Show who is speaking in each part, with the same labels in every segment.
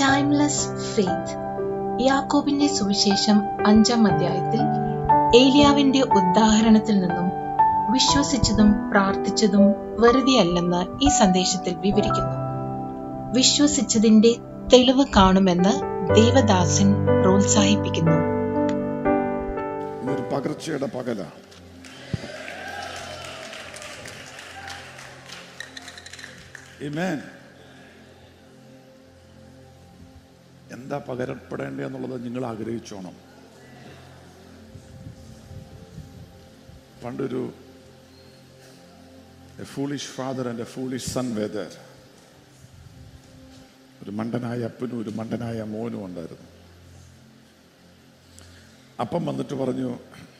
Speaker 1: Timeless faith യാക്കോബിന്റെ സുവിശേഷം അഞ്ചാം അധ്യായത്തിൽ ഏലിയാവിന്റെ ഉദാഹരണത്തിൽ നിന്നും വിശ്വസിച്ചതും പ്രാർത്ഥിച്ചതും വെറുതെയല്ലെന്ന് ഈ സന്ദേശത്തിൽ വിവരിക്കുന്നു വിശ്വസിച്ചതിന്റെ തെളിവ് കാണുമെന്ന് ദേവദാസൻ പ്രോത്സാഹിപ്പിക്കുന്നു
Speaker 2: ഇതൊരു പകർച്ചയുടെ പകല Amen. എന്താ പകരപ്പെടേണ്ടത് എന്നുള്ളത് നിങ്ങൾ ആഗ്രഹിച്ചോണം പണ്ടൊരു a foolish father and a foolish son വെദർ ഒരു മണ്ടനായ അപ്പനും ഒരു മണ്ടനായ മോനും ഉണ്ടായിരുന്നു അപ്പം വന്നിട്ട് പറഞ്ഞു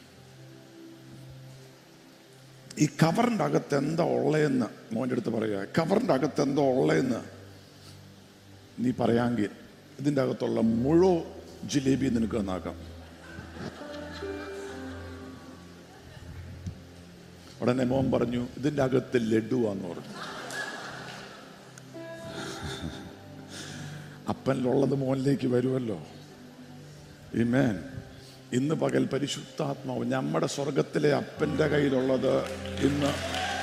Speaker 2: ഈ കവറിൻ്റെ അകത്ത് എന്താ ഉള്ളതെന്ന് മോൻ്റെ അടുത്ത് പറയുക കവറിൻ്റെ അകത്ത് എന്താ ഉള്ളതെന്ന് നീ പറയാമെങ്കിൽ ഇതിൻ്റെ അകത്തുള്ള മുഴു ജിലേബി നിനക്ക് നന്നാക്കാം ഉടനെ മോൻ പറഞ്ഞു ഇതിൻ്റെ അകത്ത് ലഡുവാന്ന് പറഞ്ഞു അപ്പനിലുള്ളത് മോനിലേക്ക് വരുമല്ലോ ഇമേൻ ഇന്ന് പകൽ പരിശുദ്ധാത്മാവ് നമ്മുടെ സ്വർഗത്തിലെ അപ്പൻ്റെ കയ്യിലുള്ളത് ഇന്ന്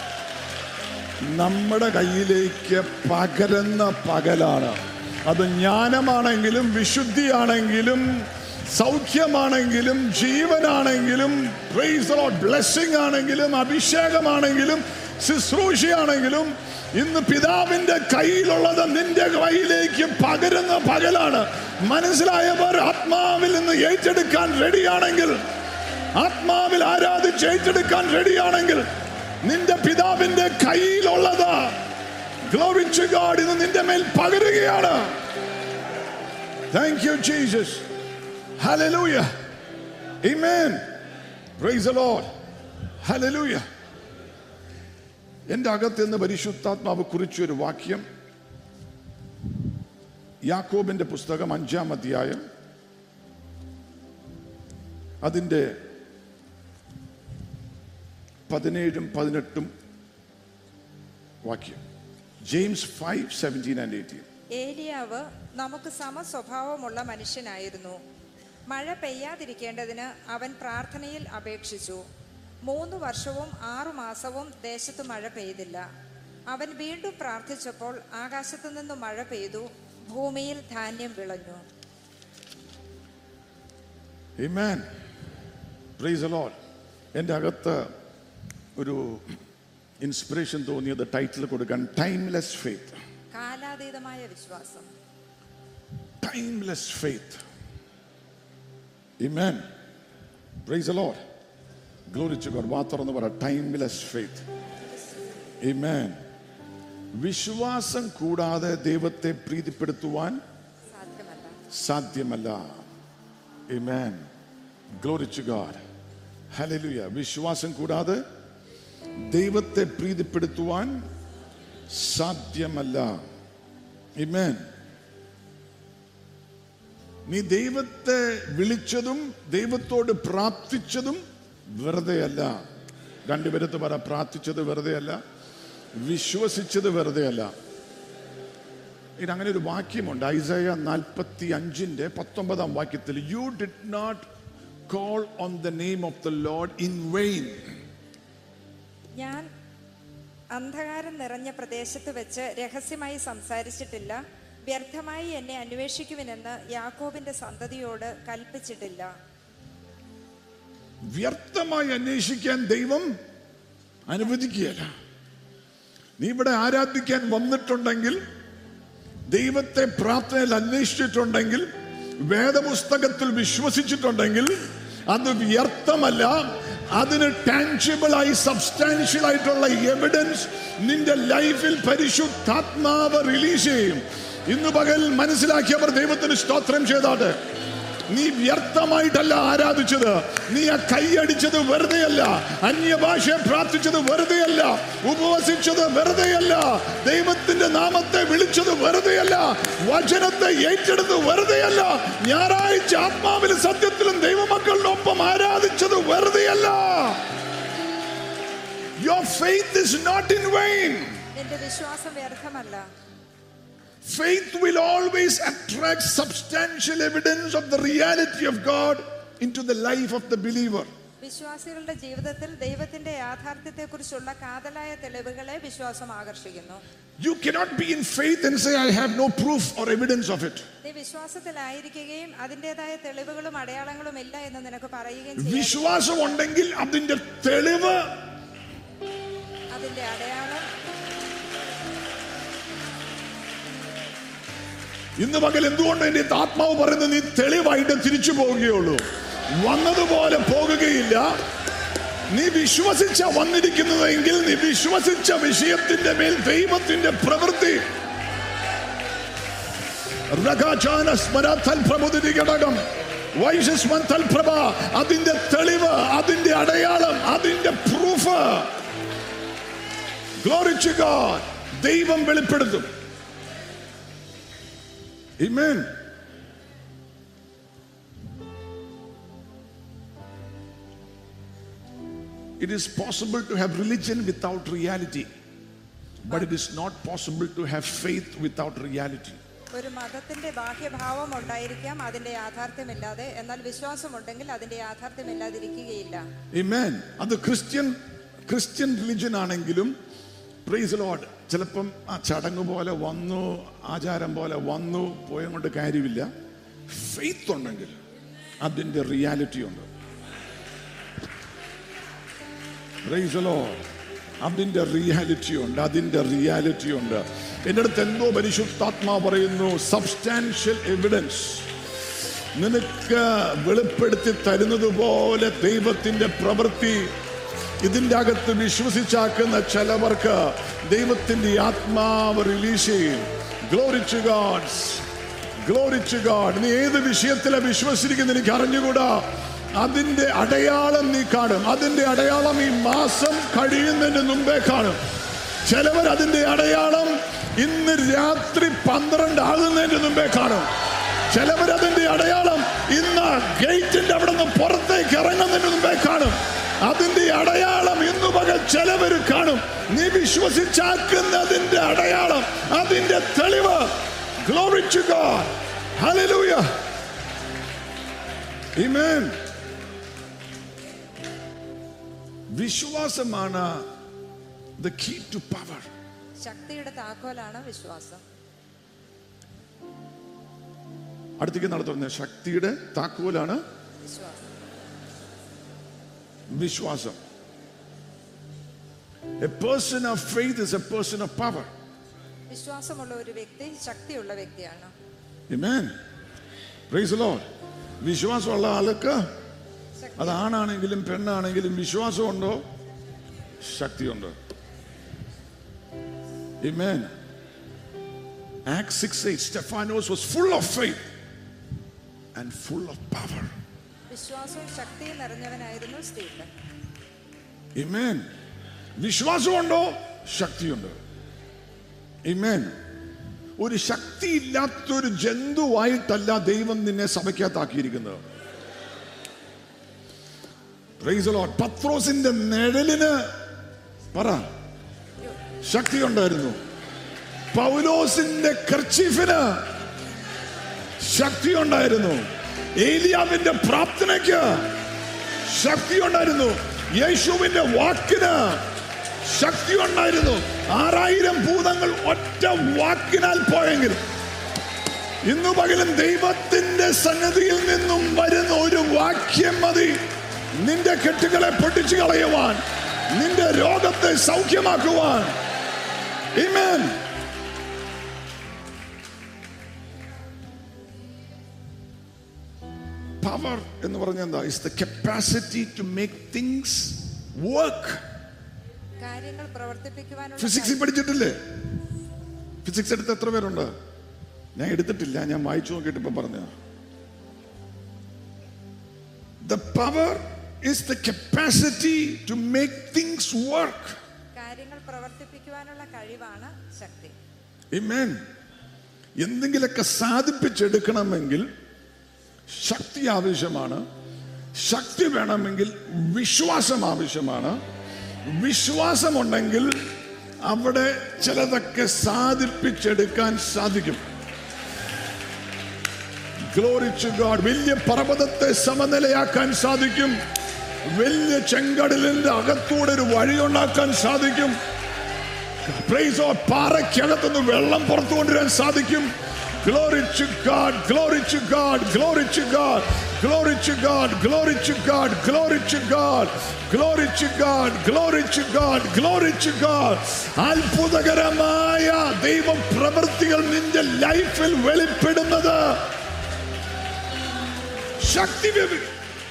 Speaker 2: നമ്മുടെ കയ്യിലേക്ക് പകരുന്ന പകലാണ് അത് ജ്ഞാനമാണെങ്കിലും വിശുദ്ധിയാണെങ്കിലും സൗഖ്യമാണെങ്കിലും ജീവനാണെങ്കിലും ബ്ലെസ്സിങ് ആണെങ്കിലും അഭിഷേകമാണെങ്കിലും ശുശ്രൂഷയാണെങ്കിലും ഇന്ന് പിതാവിന്റെ കയ്യിലുള്ളത് നിന്റെ കയ്യിലേക്ക് പകരുന്ന പകലാണ് മനസ്സിലായവർ ആത്മാവിൽ നിന്ന് ഏറ്റെടുക്കാൻ റെഡിയാണെങ്കിൽ ആത്മാവിൽ ആരാധിച്ച് ഏറ്റെടുക്കാൻ റെഡിയാണെങ്കിൽ നിന്റെ പിതാവിന്റെ കയ്യിലുള്ളത് Glory to God ഇന്ന് നിന്റെ മേൽ പകരുകയാണ് thank you Jesus hallelujah amen praise the Lord hallelujah എൻ്റെ അകത്ത് നിന്ന് പരിശുദ്ധാത്മാവ് കുറിച്ചൊരു വാക്യം യാക്കോബിന്റെ പുസ്തകം അഞ്ചാം അധ്യായം അതിൻ്റെ പതിനേഴും പതിനെട്ടും വാക്യം James five seventeen and eighteen
Speaker 3: ഏലിയാവ് നമുക്ക് സമസ്വഭാവമുള്ള മനുഷ്യനായിരുന്നു മഴ പെയ്യാതിരിക്കേണ്ടതിന് അവൻ പ്രാർത്ഥനയിൽ അപേക്ഷിച്ചു മൂന്ന് വർഷവും ആറു മാസവും ദേശത്ത് മഴ പെയ്തില്ല അവൻ വീണ്ടും പ്രാർത്ഥിച്ചപ്പോൾ ആകാശത്തു നിന്ന് മഴ പെയ്തു ഭൂമിയിൽ ധാന്യം വിളഞ്ഞു
Speaker 2: Amen. Praise the Lord. എൻ്റെ അകത്ത് ഒരു ഇൻസ്പിറേഷൻ തോന്നിയത് ടൈറ്റിൽ കൊടുക്കാൻ ടൈംലെസ് ഫെയ്ത്ത്
Speaker 3: കാലാതീതമായ വിശ്വാസം
Speaker 2: timeless faith Amen. Praise the Lord. Glory to God. വാ തുറന്ന് പറ ടൈംലെസ് ഫെയ്ത്ത് Amen. വിശ്വാസം കൂടാതെ ദൈവത്തെ പ്രീതിപ്പെടുത്തുവാൻ
Speaker 3: സാധ്യമല്ല
Speaker 2: സാധ്യമല്ല Amen. Glory to God. Hallelujah. വിശ്വാസം കൂടാതെ ദൈവത്തെ പ്രീതിപ്പെടുത്തുവാൻ സാധ്യമല്ല Amen. നീ ദൈവത്തെ വിളിച്ചതും ദൈവത്തോട് പ്രാർത്ഥിച്ചതും വെറുതെയല്ല രണ്ടുപേരത്ത് പറ പ്രാർത്ഥിച്ചത് വെറുതെയല്ല വിശ്വസിച്ചത് വെറുതെയല്ല ഇത് അങ്ങനെ ഒരു വാക്യമുണ്ട് ഐസയ നാൽപ്പത്തി അഞ്ചിന്റെ പത്തൊമ്പതാം വാക്യത്തിൽ you did not call on the name of the Lord in vain
Speaker 3: ഞാൻ അന്ധകാരം നിറഞ്ഞ പ്രദേശത്ത് വെച്ച് രഹസ്യമായി സംസാരിച്ചിട്ടില്ല വ്യർത്ഥമായി എന്നെ അന്വേഷിക്കുവിനെന്ന് യാക്കോബിന്റെ സന്തതിയോട് കൽപ്പിച്ചിട്ടില്ല
Speaker 2: വ്യർത്ഥമായി അന്വേഷിക്കാൻ ദൈവം അനുവദിക്കുകയല്ല നീ ഇവിടെ ആരാധിക്കാൻ വന്നിട്ടുണ്ടെങ്കിൽ ദൈവത്തെ പ്രാർത്ഥനയിൽ അന്വേഷിച്ചിട്ടുണ്ടെങ്കിൽ വേദപുസ്തകത്തിൽ വിശ്വസിച്ചിട്ടുണ്ടെങ്കിൽ അത് വ്യർത്ഥമല്ല അതിന് ടാൻജിബിൾ ആയി സബ്സ്റ്റാൻഷ്യൽ ആയിട്ടുള്ള എവിഡൻസ് നിന്റെ ലൈഫിൽ പരിശുദ്ധാത്മാവ് റിലീസ് ചെയ്യും ഇന്ന് പകൽ മനസ്സിലാക്കിയവർ ദൈവത്തിന് സ്തോത്രം ചെയ്താട്ടെ നീ വ്യർത്ഥമായിട്ടല്ല ആരാധിച്ചത് നീ ആ കൈയടിച്ചത് വെറുതെയല്ല അന്യഭാഷയെ പ്രാർത്ഥിച്ചത് വെറുതെയല്ല ഉപവസിച്ചത് വെറുതെയല്ല ദൈവത്തിന്റെ നാമത്തെ വിളിച്ചത് വെറുതെയല്ല വചനത്തെ ഏറ്റെടുത്ത് വെറുതെയല്ല ഞായറാഴ്ച ആത്മാവിലും സത്യത്തിലും ദൈവമക്കളിനൊപ്പം ആരാധിച്ചത് വെറുതെയല്ല Your faith is not in vain.
Speaker 3: നിന്റെ വിശ്വാസം വ്യർത്ഥമല്ല
Speaker 2: Faith will always attract substantial evidence of the reality of God into the life of the believer.
Speaker 3: വിശ്വാസികളുടെ ജീവിതത്തിൽ ദൈവത്തിന്റെ യാഥാർത്ഥ്യത്തെക്കുറിച്ചുള്ള കാതലായ തെളിവുകളെ വിശ്വാസം ആകർഷിക്കുന്നു
Speaker 2: You cannot be in faith and say, I have no proof or evidence of it.
Speaker 3: നീ വിശ്വാസത്തിലായിരിക്കുകയും അതിൻ്റെതായ തെളിവുകളും അടയാളങ്ങളും ഇല്ല എന്ന് നിനക്ക് പറയുകയും ചെയ്യാം
Speaker 2: വിശ്വാസം ഉണ്ടെങ്കിൽ അതിന്റെ തെളിവ്
Speaker 3: അതിന്റെ അടയാളം
Speaker 2: ഇന്ന് പകൽ എന്തുകൊണ്ട് എന്റെ ആത്മാവ് പറയുന്നത് നീ തെളിവായിട്ട് തിരിച്ചു പോവുകയുള്ളൂ വന്നതുപോലെ പോകുകയില്ല നീ വിശ്വസിച്ച വന്നിരിക്കുന്നതെങ്കിൽ നീ വിശ്വസിച്ച വിഷയത്തിന്റെ മേൽ ദൈവത്തിന്റെ പ്രവൃത്തി റഗാചാന സ്മരാത്തൽ പ്രമുദിതി ഘടകം വൈശസ്വൻ തൽപ്രഭ അതിന്റെ തെളിവ് അതിന്റെ അടയാളം അതിന്റെ പ്രൂഫ് ഗ്ലോറിച്ചു ഗോഡ് ദൈവം വെളിപ്പെടുത്തും Amen. It is possible to have religion without reality, but it is not possible to have faith without reality.
Speaker 3: ഒരു മതത്തിന്റെ ബാഹ്യഭാവം ഉണ്ടായിരിക്കാം അതിന്റെ യാഥാർത്ഥ്യമില്ലാതെ എന്നാൽ വിശ്വാസമുണ്ടെങ്കിൽ അതിന്റെ യാഥാർത്ഥ്യമില്ലാതിരിക്കുകയില്ല
Speaker 2: Amen. അത് ക്രിസ്ത്യൻ ക്രിസ്ത്യൻ റിലിജൻ ആണെങ്കിലും പ്രൈസ് ലോഡ് ചിലപ്പം ആ ചടങ്ങ് പോലെ വന്നു ആചാരം പോലെ വന്നു പോയും കൊണ്ട് കാര്യമില്ല ഫെയ്ത്ത് ഉണ്ടെങ്കിൽ അതിന്റെ റിയാലിറ്റി ഉണ്ട് പ്രൈസ് ലോഡ് അതിന്റെ റിയാലിറ്റി ഉണ്ട് അതിന്റെ റിയാലിറ്റി ഉണ്ട് എൻ്റെ അടുത്ത് എന്തോ പരിശുദ്ധാത്മാ പറയുന്നു സബ്സ്റ്റാൻഷ്യൽ എവിഡൻസ് നിനക്ക് വെളിപ്പെടുത്തി തരുന്നത് പോലെ ദൈവത്തിന്റെ പ്രവൃത്തി ഇതിന്റെ അകത്ത് വിശ്വസിച്ചാക്കുന്ന ചിലവർക്ക് ദൈവത്തിന്റെ ആത്മാവ് റിലീസ് ചെയ്യും ഗ്ലോറിച്ച് ഗാഡ്സ് ഗ്ലോറിച്ച് ഗാഡ് നീ ഏത് വിഷയത്തിലെ വിശ്വസിച്ചിരിക്കുന്ന എനിക്ക് അറിഞ്ഞുകൂടാ അതിന്റെ അടയാളം നീ കാണും അതിന്റെ അടയാളം ഈ മാസം കഴിയുന്നതിന് മുമ്പേ കാണും ചിലവർ അതിന്റെ അടയാളം ഇന്ന് രാത്രി പന്ത്രണ്ട് ആകുന്നതിന് മുമ്പേ കാണും ചിലവർ അതിന്റെ അടയാളം ഇന്ന് ഗേറ്റിന്റെ അവിടെ നിന്ന് പുറത്തേക്ക് ഇറങ്ങുന്നതിന് മുമ്പേ കാണും അതിന്റെ അടയാളം ഇന്ന് പകൽ ചിലവർ കാണും നീ വിശ്വസിച്ചാക്കുന്നതിന്റെ അടയാളം അതിന്റെ തെളിവ് Glory to God. Hallelujah. Amen. വിശ്വാസമാണ് the key to power.
Speaker 3: ശക്തിയുടെ താക്കോലാണ് വിശ്വാസം
Speaker 2: അടുത്തേക്ക് നടത്തുന്ന ശക്തിയുടെ താക്കോലാണ്
Speaker 3: വിശ്വാസം
Speaker 2: വിശ്വാസം A person of faith is a person of power.
Speaker 3: വിശ്വാസമുള്ള ഒരു വ്യക്തി ശക്തിയുള്ള വ്യക്തിയാണ്
Speaker 2: Amen. Praise the Lord. വിശ്വാസമുള്ള ആൾക്ക്
Speaker 3: ശക്തി
Speaker 2: അത് ആണാണെങ്കിലും പെണ്ണാണെങ്കിലും വിശ്വാസമുണ്ടോ ശക്തിയുണ്ട് Amen. Acts 6 8 Stephanos was full of faith and full of power.
Speaker 3: വിശ്വാസവും ശക്തിയും നിറഞ്ഞവനായിരുന്നു സ്റ്റീഫൻ
Speaker 2: Amen. വിശ്വാസമുണ്ടോ ശക്തിയുണ്ട് Amen. ഒരു ശക്തിയില്ലാത്തൊരു ജന്തുവായിട്ടല്ല ദൈവം നിന്നെ സഭയ്ക്കകത്താക്കിയിരിക്കുന്നത് Praise the Lord. പത്രോസിന്റെ നിഴലിന് പറ ശക്തി ഉണ്ടായിരുന്നു പൗലോസിന്റെ കർച്ചീഫിന് ശക്തി ഉണ്ടായിരുന്നു ഏലിയാവിന്റെ പ്രാർത്ഥനയ്ക്ക് ശക്തി ഉണ്ടായിരുന്നു യേശുവിന്റെ വാക്കിന് ശക്തി ഉണ്ടായിരുന്നു ആറായിരം ഭൂതങ്ങൾ ഒറ്റ വാക്കിനാൽ പോയെങ്കിൽ ഇന്നു പകലും ദൈവത്തിന്റെ സന്നദ്ധിയിൽ നിന്നും വരുന്ന ഒരു വാക്യം മതി നിന്റെ കെട്ടുകളെ പൊട്ടിച്ചു കളയുവാൻ നിന്റെ രോഗത്തെ സൗഖ്യമാക്കുവാൻ Amen. പവർ എന്ന് പറഞ്ഞാൽ എന്താ is the capacity to make things work
Speaker 3: കാര്യങ്ങൾ പ്രവർത്തിപ്പിക്കുവാനുള്ള
Speaker 2: ഫിസിക്സിൽ പഠിച്ചിട്ടില്ലേ ഫിസിക്സ് എടുത്ത് എത്ര പേരുണ്ട് ഞാൻ എടുത്തിട്ടില്ല ഞാൻ വായിച്ചു നോക്കിയിട്ട് ഇപ്പൊ പറഞ്ഞ the power is the capacity to make things work
Speaker 3: കാര്യങ്ങൾ പ്രവർത്തിപ്പിക്കുവാനുള്ള കഴിവാണ് ശക്തി
Speaker 2: Amen. എന്തെങ്കിലൊക്കെ സാധിപ്പിച്ചെടുക്കണമെങ്കിൽ ശക്തി ആവശ്യമാണ് ശക്തി വേണമെങ്കിൽ വിശ്വാസം ആവശ്യമാണ് വിശ്വാസമുണ്ടെങ്കിൽ അവിടെ ചിലതൊക്കെ സാധിപ്പിച്ചെടുക്കാൻ സാധിക്കും ഗ്ലോറി ടു ഗോഡ് വലിയ പർവ്വതത്തെ സമനിലയാക്കാൻ സാധിക്കും വലിയ ചെങ്കടലിന്റെ അകത്തൂടെ ഒരു വഴി ഉണ്ടാക്കാൻ സാധിക്കും പ്രൈസ് ഓ പാറയ്ക്കകത്തുനിന്ന് വെള്ളം പുറത്തു കൊണ്ടുവരാൻ സാധിക്കും Glory to God, glory to God, glory to God, glory to God, glory to God, glory to God, glory to God, glory to God, glory to God. അത്ഭുതകരമായ ദൈവ പ്രവൃത്തികൾ നിന്റെ ലൈഫിൽ വെളിപ്പെടുന്നത് ശക്തി വെവി-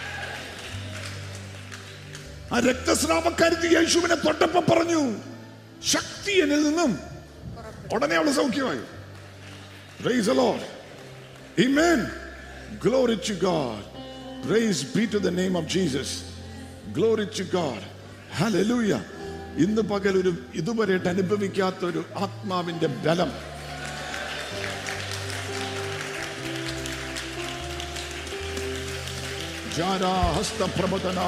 Speaker 2: ആ രക്തസ്രാവക്കാരത്തി യേശുവിനെ തൊട്ടപ്പം പറഞ്ഞു ശക്തി എന്നിൽ നിന്നും ഉടനെ അവള് സൗഖ്യമായി Praise the Lord. Amen. Glory to God. Praise be to the name of Jesus. Glory to God. Hallelujah. ഇന്ന് പകൽ ഒരു ഇതുവരെയായിട്ട് അനുഭവിക്കാത്ത ഒരു ആത്മാവിന്റെ ബലം ജാരാഹസ്തപ്രബതന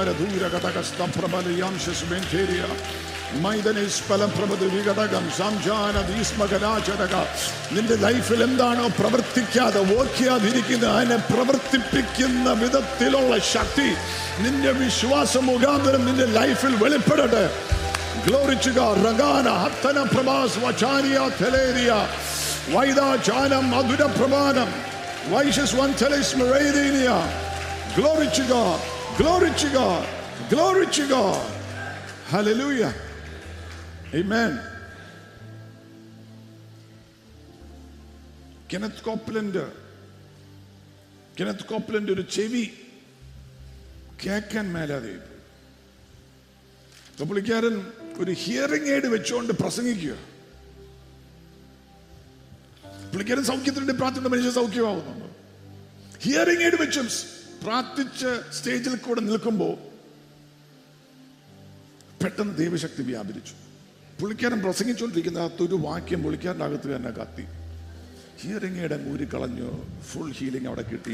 Speaker 2: ജാരദൂരകടകസ്തപ്രബലയാംശസ്മേന്ധേരിയ മൈദനിസ്ഫലപ്രഭത് വിഘടകം സംജാനദീസ്മകരാചരക നിന്റെ ലൈഫിൽ എന്താണോ പ്രവർത്തിക്കാതെ ഓർക്കാതിരിക്കുന്നത് അതിനെ പ്രവർത്തിപ്പിക്കുന്ന വിധത്തിലുള്ള ശക്തി നിന്റെ വിശ്വാസം മുഖാന്തരം നിന്റെ ലൈഫിൽ വെളിപ്പെടട്ടെ ഗ്ലോറിച്ചുക റഗാന ഹത്തന പ്രഭാസ് വചാരിയ തെലേരിയ വൈദാചാനം മധുര പ്രമാണം വൈശസ് വൻ തെലിസ്മറേദീനിയ Glory to God. Glory to God. Glory to God. Hallelujah. Amen. Kenneth Copeland Kenneth Copeland ഒരു ചെവി കേക്കാൻ മേലാതെ പോയി. അപ്പൊ പുള്ളിക്കാരൻ ഒരു ഹിയറിംഗ് എയ്ഡ് വെച്ചുകൊണ്ട് പ്രസംഗിക്കുക പുള്ളിക്കാരൻ സൗഖ്യത്തിന് വേണ്ടി പ്രാർത്ഥന മനുഷ്യ സൗഖ്യമാവുന്നുണ്ട് ഹിയറിംഗ് എയ്ഡ് വെച്ചും പ്രാർത്ഥിച്ച് സ്റ്റേജിൽ കൂടെ നിൽക്കുമ്പോൾ പെട്ടെന്ന് ദൈവശക്തി വ്യാപരിച്ചു പുള്ളിക്കാരൻ പ്രസംഗിച്ചുകൊണ്ടിരിക്കുന്ന അകത്ത് ഒരു വാക്യം പുള്ളിക്കാരൻ്റെ അകത്ത് തന്നെ കത്തി ഹിയറിംഗ് എയ്ഡ് അങ്ങ് ഊരിക്കളഞ്ഞു ഫുൾ ഹീലിംഗ് അവിടെ കിട്ടി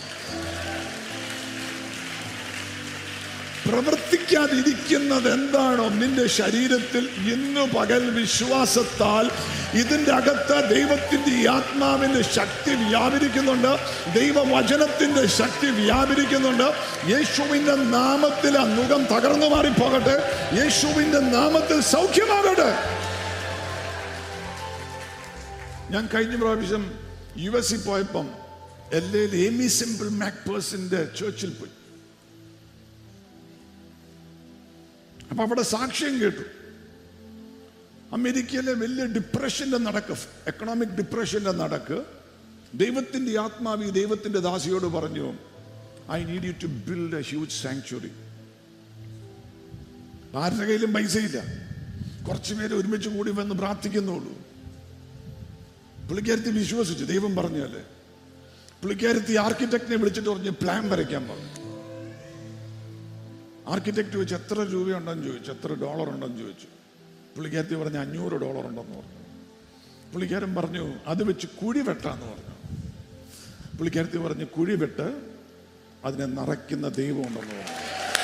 Speaker 2: പ്രവർത്തിക്കാതിരിക്കുന്നത് എന്താണോ നിന്റെ ശരീരത്തിൽ ഇന്നു പകൽ വിശ്വാസത്താൽ ഇതിന്റെ അകത്ത് ദൈവത്തിന്റെ ഈ ആത്മാവിന്റെ ശക്തി വ്യാപരിക്കുന്നുണ്ട് ദൈവവചനത്തിന്റെ ശക്തി വ്യാപരിക്കുന്നുണ്ട് യേശുവിന്റെ നാമത്തിൽ ആ മുഖം തകർന്നു മാറിപ്പോകട്ടെ യേശുവിന്റെ നാമത്തിൽ സൗഖ്യമാകട്ടെ ഞാൻ കഴിഞ്ഞ പ്രാവശ്യം യു എസിൽ പോയപ്പം എൽ എയിൽ എമി സിമ്പിൾ മാക്പേഴ്സിന്റെ ചേർച്ചിൽ പോയി അപ്പൊ അവിടെ സാക്ഷ്യം കേട്ടു അമേരിക്കയിലെ വലിയ ഡിപ്രഷന്റെ നടക്ക് എക്കണോമിക് ഡിപ്രഷന്റെ നടക്ക് ദൈവത്തിന്റെ ആത്മാവി ദൈവത്തിന്റെ ദാസിയോട് പറഞ്ഞു I need you to build a huge sanctuary ആരുടെ കയ്യിലും പൈസയില്ല കുറച്ചു പേര് ഒരുമിച്ച് കൂടി വന്ന് പ്രാർത്ഥിക്കുന്നുള്ളൂ പുള്ളിക്കാരത്തി വിശ്വസിച്ചു ദൈവം പറഞ്ഞല്ലേ പുള്ളിക്കാരത്തി ആർക്കിടെക്റ്റിനെ വിളിച്ചിട്ട് പറഞ്ഞ് പ്ലാൻ വരയ്ക്കാൻ പറഞ്ഞു ആർക്കിടെക്ട് ചോദിച്ചു എത്ര രൂപയുണ്ടെന്ന് ചോദിച്ചു എത്ര ഡോളർ ഉണ്ടെന്ന് ചോദിച്ചു പുള്ളിക്കാരത്തി പറഞ്ഞു അഞ്ഞൂറ് ഡോളർ ഉണ്ടെന്ന് പറഞ്ഞു പുള്ളിക്കാരൻ പറഞ്ഞു അത് വെച്ച് കുഴി വെട്ടാന്ന് പറഞ്ഞു പുള്ളിക്കാരത്തി പറഞ്ഞു കുഴി വെട്ട് അതിനെ നിറയ്ക്കുന്ന ദൈവം ഉണ്ടെന്ന് പറഞ്ഞു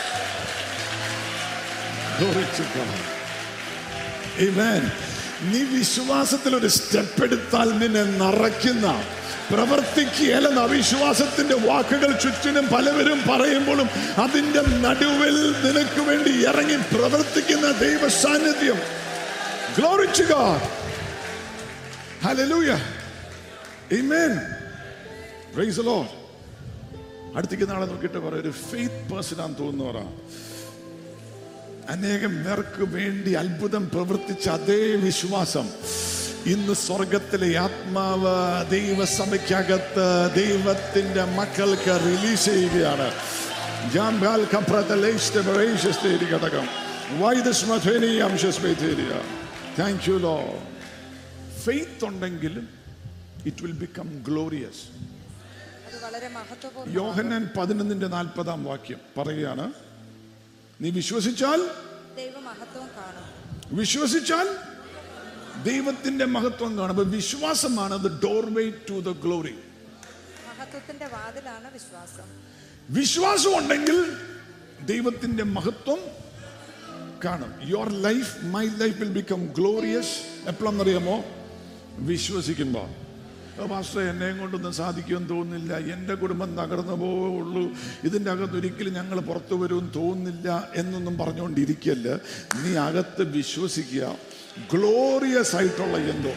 Speaker 2: Glory to God. Amen. നീ വിശ്വാസത്തിൽ ഒരു സ്റ്റെപ്പ് എടുത്താൽ നിന്നെ നിറയ്ക്കുന്ന പ്രവർത്തിക്കുകയല്ലെന്ന് അവിശ്വാസത്തിന്റെ വാക്കുകൾ ചുറ്റിനും പലവരും പറയുമ്പോഴും അതിന്റെ നടുവിൽ നിനക്ക് വേണ്ടി ഇറങ്ങി പ്രവർത്തിക്കുന്ന ദൈവ സാന്നിധ്യം Glory to God. Hallelujah. Amen. Praise the Lord. അടുത്തേക്ക് നാളെ നോക്കിയിട്ട് പറ ഒരു ഫെയ്ത്ത് പേഴ്സൺ ആണെന്ന് തോന്നുന്നു പറ അനേകം പേർക്ക് വേണ്ടി അത്ഭുതം പ്രവർത്തിച്ച അതേ വിശ്വാസം ഇന്ന് സ്വർഗത്തിലെ ആത്മാവ് ദൈവസഭയ്ക്കകത്ത് ദൈവത്തിന്റെ മക്കൾക്ക് റിലീസ് ചെയ്യുകയാണ് ജാംബാൽ കപ്രതലേഷ്ടെ പ്രവേശിച്ചേരി ഘടകം വൈദസ്മഥേനി അംശസ്മേതേരിയ താങ്ക് യു ലോ ഫെയ്ത്ത് ഉണ്ടെങ്കിലും ഇറ്റ് വിൽ ബിക്കം ഗ്ലോറിയസ്
Speaker 3: അത് വളരെ മഹത്വപൂർണ്ണ
Speaker 2: യോഹന്നാൻ പതിനൊന്നിന്റെ നാൽപ്പതാം വാക്യം പറയുകയാണ് നീ വിശ്വസിച്ചാൽ
Speaker 3: ദൈവമഹത്വം കാണും
Speaker 2: വിശ്വസിച്ചാൽ ദൈവത്തിന്റെ മഹത്വം കാണും അപ്പൊ വിശ്വാസമാണ് the doorway to the glory
Speaker 3: മഹത്വത്തിന്റെ വാതിലാണ് വിശ്വാസം
Speaker 2: വിശ്വാസം ഉണ്ടെങ്കിൽ ദൈവത്തിന്റെ മഹത്വം കാണും your life my life will become glorious എപ്പോഴെന്നറിയാമോ വിശ്വസിക്കുമ്പോ പാസ്റ്റർ എന്നെയും കൊണ്ടൊന്നും സാധിക്കുമെന്ന് തോന്നുന്നില്ല എൻ്റെ കുടുംബം തകർന്നു പോവുള്ളൂ ഇതിൻ്റെ അകത്ത് ഒരിക്കലും ഞങ്ങൾ പുറത്തു വരുമെന്ന് തോന്നുന്നില്ല എന്നൊന്നും പറഞ്ഞുകൊണ്ടിരിക്കല്ല നീ അകത്ത് വിശ്വസിക്കുക ഗ്ലോറിയസ് ആയിട്ടുള്ള എന്തോ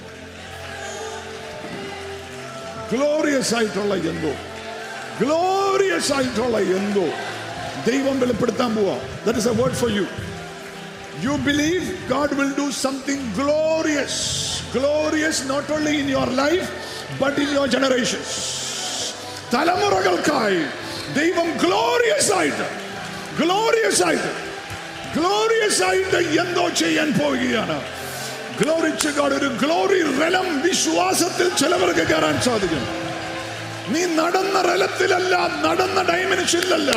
Speaker 2: ഗ്ലോറിയസ് ആയിട്ടുള്ള എന്തോ ഗ്ലോറിയസ് ആയിട്ടുള്ള എന്തോ ദൈവം വെളിപ്പെടുത്താൻ പോവാ that is a word for you you believe God will do something glorious. Glorious not only in your life, but in your generations. തലമുറകൾക്കായി ദൈവം ഗ്ലോറിയസ് ആയിട്ട് ഗ്ലോറിയസ് ആയിട്ട് ഗ്ലോറിയസ് ആയിട്ട് എന്തോ ചെയ്യാൻ പോവുകയാണ് ഗ്ലോറിച്ച് ഗോഡ് ഒരു ഗ്ലോറി റലം വിശ്വാസത്തിൽ ചിലവർക്ക് കയറാൻ സാധിക്കും നീ നടന്ന റലത്തിലല്ല നടന്ന ഡൈമെൻഷനിലല്ല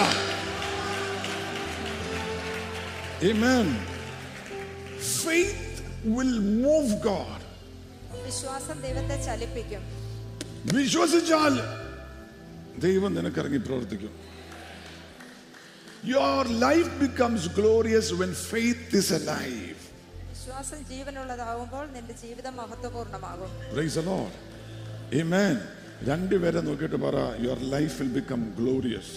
Speaker 2: Amen. Faith will move God.
Speaker 3: വിശ്വാസം ദൈവത്തെ ചലിപ്പിക്കും
Speaker 2: വിശ്വസിച്ചാൽ ദൈവം നിനക്കിറങ്ങി പ്രവർത്തിക്കും your life becomes glorious when faith is a life
Speaker 3: വിശ്വാസം ജീവനുള്ളതാവുമ്പോൾ നിന്റെ ജീവിതം മഹത്വപൂർണ്ണമാകും
Speaker 2: പ്രൈസ് the Lord. Amen. രണ്ടുപേരെ നോക്കിയിട്ട് പറ your life will become glorious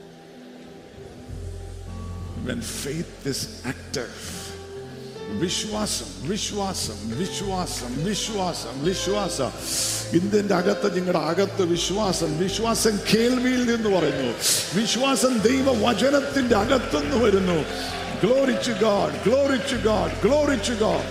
Speaker 2: when faith is active വിശ്വാസം വിശ്വാസം വിശ്വാസം വിശ്വാസം വിശ്വാസം ഇതിന്റെ അകത്ത് നിങ്ങളുടെ അകത്ത് വിശ്വാസം വിശ്വാസം കേൾവിയിൽ നിന്ന് പറയുന്നു വിശ്വാസം ദൈവവചനത്തിന്റെ അകത്തുനിന്ന് വരുന്നു glory to God glory to God glory to God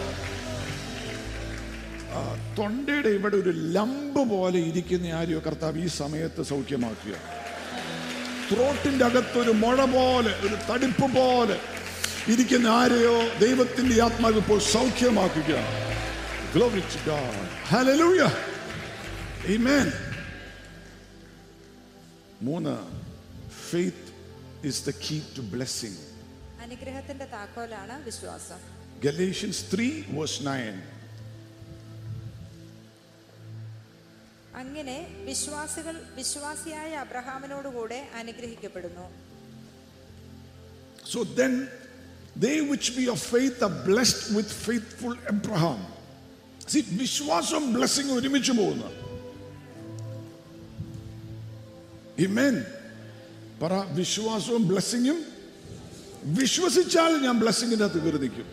Speaker 2: തൊണ്ടയുടെ ഇവിടെ ഒരു ലംബ് പോലെ ഇരിക്കുന്ന ആരെയോ കർത്താവ് ഈ സമയത്ത് സൗഖ്യമാക്കുക ത്രോട്ടിന്റെ അകത്തൊരു മുഴ പോലെ ഒരു തടിപ്പ് പോലെ ഇരിക്കുന്ന ആരെയോ ദൈവത്തിന്റെ ആത്മാവ് ഇപ്പോൾ സൗഖ്യമാക്കുക Glory to God. Hallelujah. Amen. മൂന്ന് faith is the key to blessing
Speaker 3: അനുഗ്രഹത്തിന്റെ താക്കോലാണ് വിശ്വാസം
Speaker 2: Galatians 3 verse 9.
Speaker 3: അങ്ങനെ വിശ്വാസികൾ വിശ്വാസിയായ അബ്രഹാമിനോടുകൂടെ അനുഗ്രഹിക്കപ്പെടുന്നു
Speaker 2: So then, they which be of faith are blessed with faithful Abraham. See, വിശ്വാസവും ബ്ലെസ്സിങ് ഒരുമിച്ച് പോകുന്നു Amen. പറ വിശ്വാസവും ബ്ലെസ്സിങ്ങും വിശ്വസിച്ചാൽ ഞാൻ ബ്ലെസ്സിങ്ങിന്റെ അകത്ത് കരുതിക്കും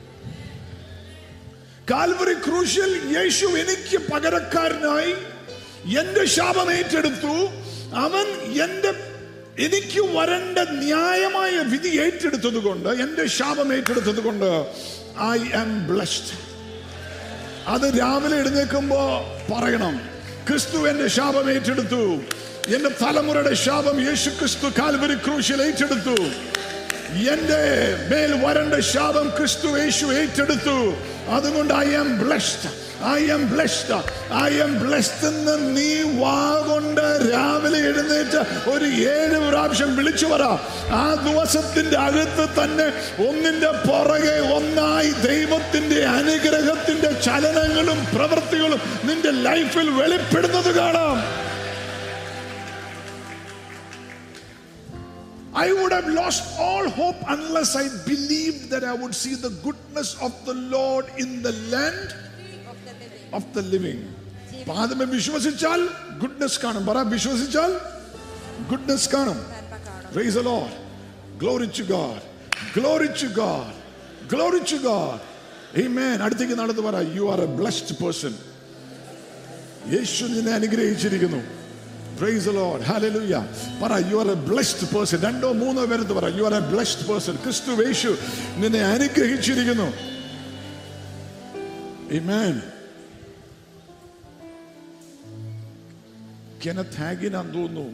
Speaker 2: കാൽവറി ക്രൂഷ്യൽ യേശു എനിക്ക് പകരക്കാരനായി എന്റെ ശാപം ഏറ്റെടുത്തു അവൻ എന്റെ എനിക്ക് വരേണ്ട ന്യായമായ വിധി ഏറ്റെടുത്തത് കൊണ്ട് എന്റെ ശാപം ഏറ്റെടുത്തത് കൊണ്ട് ഐ ആം ബ്ലസ്ഡ് അത് രാവിലെ എഴുന്നേൽക്കുമ്പോ പറയണം ക്രിസ്തു എന്റെ ശാപം ഏറ്റെടുത്തു എന്റെ തലമുറയുടെ ശാപം യേശു ക്രിസ്തു കാൽവരി ക്രൂശിൽ ഏറ്റെടുത്തു എന്റെ മേൽ വരേണ്ട ശാപം ക്രിസ്തു യേശു ഏറ്റെടുത്തു അതുകൊണ്ട് I am blessed I am blessed I am blessed എന്ന് നീ വാ കൊണ്ട് രാവിലെ എഴുന്നേറ്റ് ഒരു ഏഴ് പ്രാവശ്യം വിളിച്ചു പറ ആ ദിവസത്തിന്റെ അകത്ത് തന്നെ ഒന്നിന്റെ പുറകെ ഒന്നായി ദൈവത്തിന്റെ അനുഗ്രഹത്തിന്റെ ചലനങ്ങളും പ്രവൃത്തികളും നിന്റെ ലൈഫിൽ വെളിപ്പെടുന്നത് കാണാം I would have lost all hope unless I believed that I would see the goodness of the Lord in the land of the living. അപ്പൊ ആദ്യമേ വിശ്വസിച്ചാൽ ഗുഡ്നസ് കാണും പറ വിശ്വസിച്ചാൽ ഗുഡ്നസ് കാണും
Speaker 3: നന്മ കാണും
Speaker 2: Praise the Lord. Glory to God. Glory to God. Glory to God. Amen. അടുത്തേക്ക് നടന്ന് പറ you are a blessed person യേശു നിന്നെ അനുഗ്രഹിച്ചിരിക്കുന്നു പ്രൈസ് ലോഡ് ഹല്ലേലൂയ പറ you are a blessed person രണ്ടോ മൂന്നോ പേരത്ത് പറ you are a blessed person ക്രിസ്തു യേശു നിന്നെ അനുഗ്രഹിച്ചിരിക്കുന്നു Amen. കെനത്ത് ഹാഗിനാന്ന് തോന്നുന്നു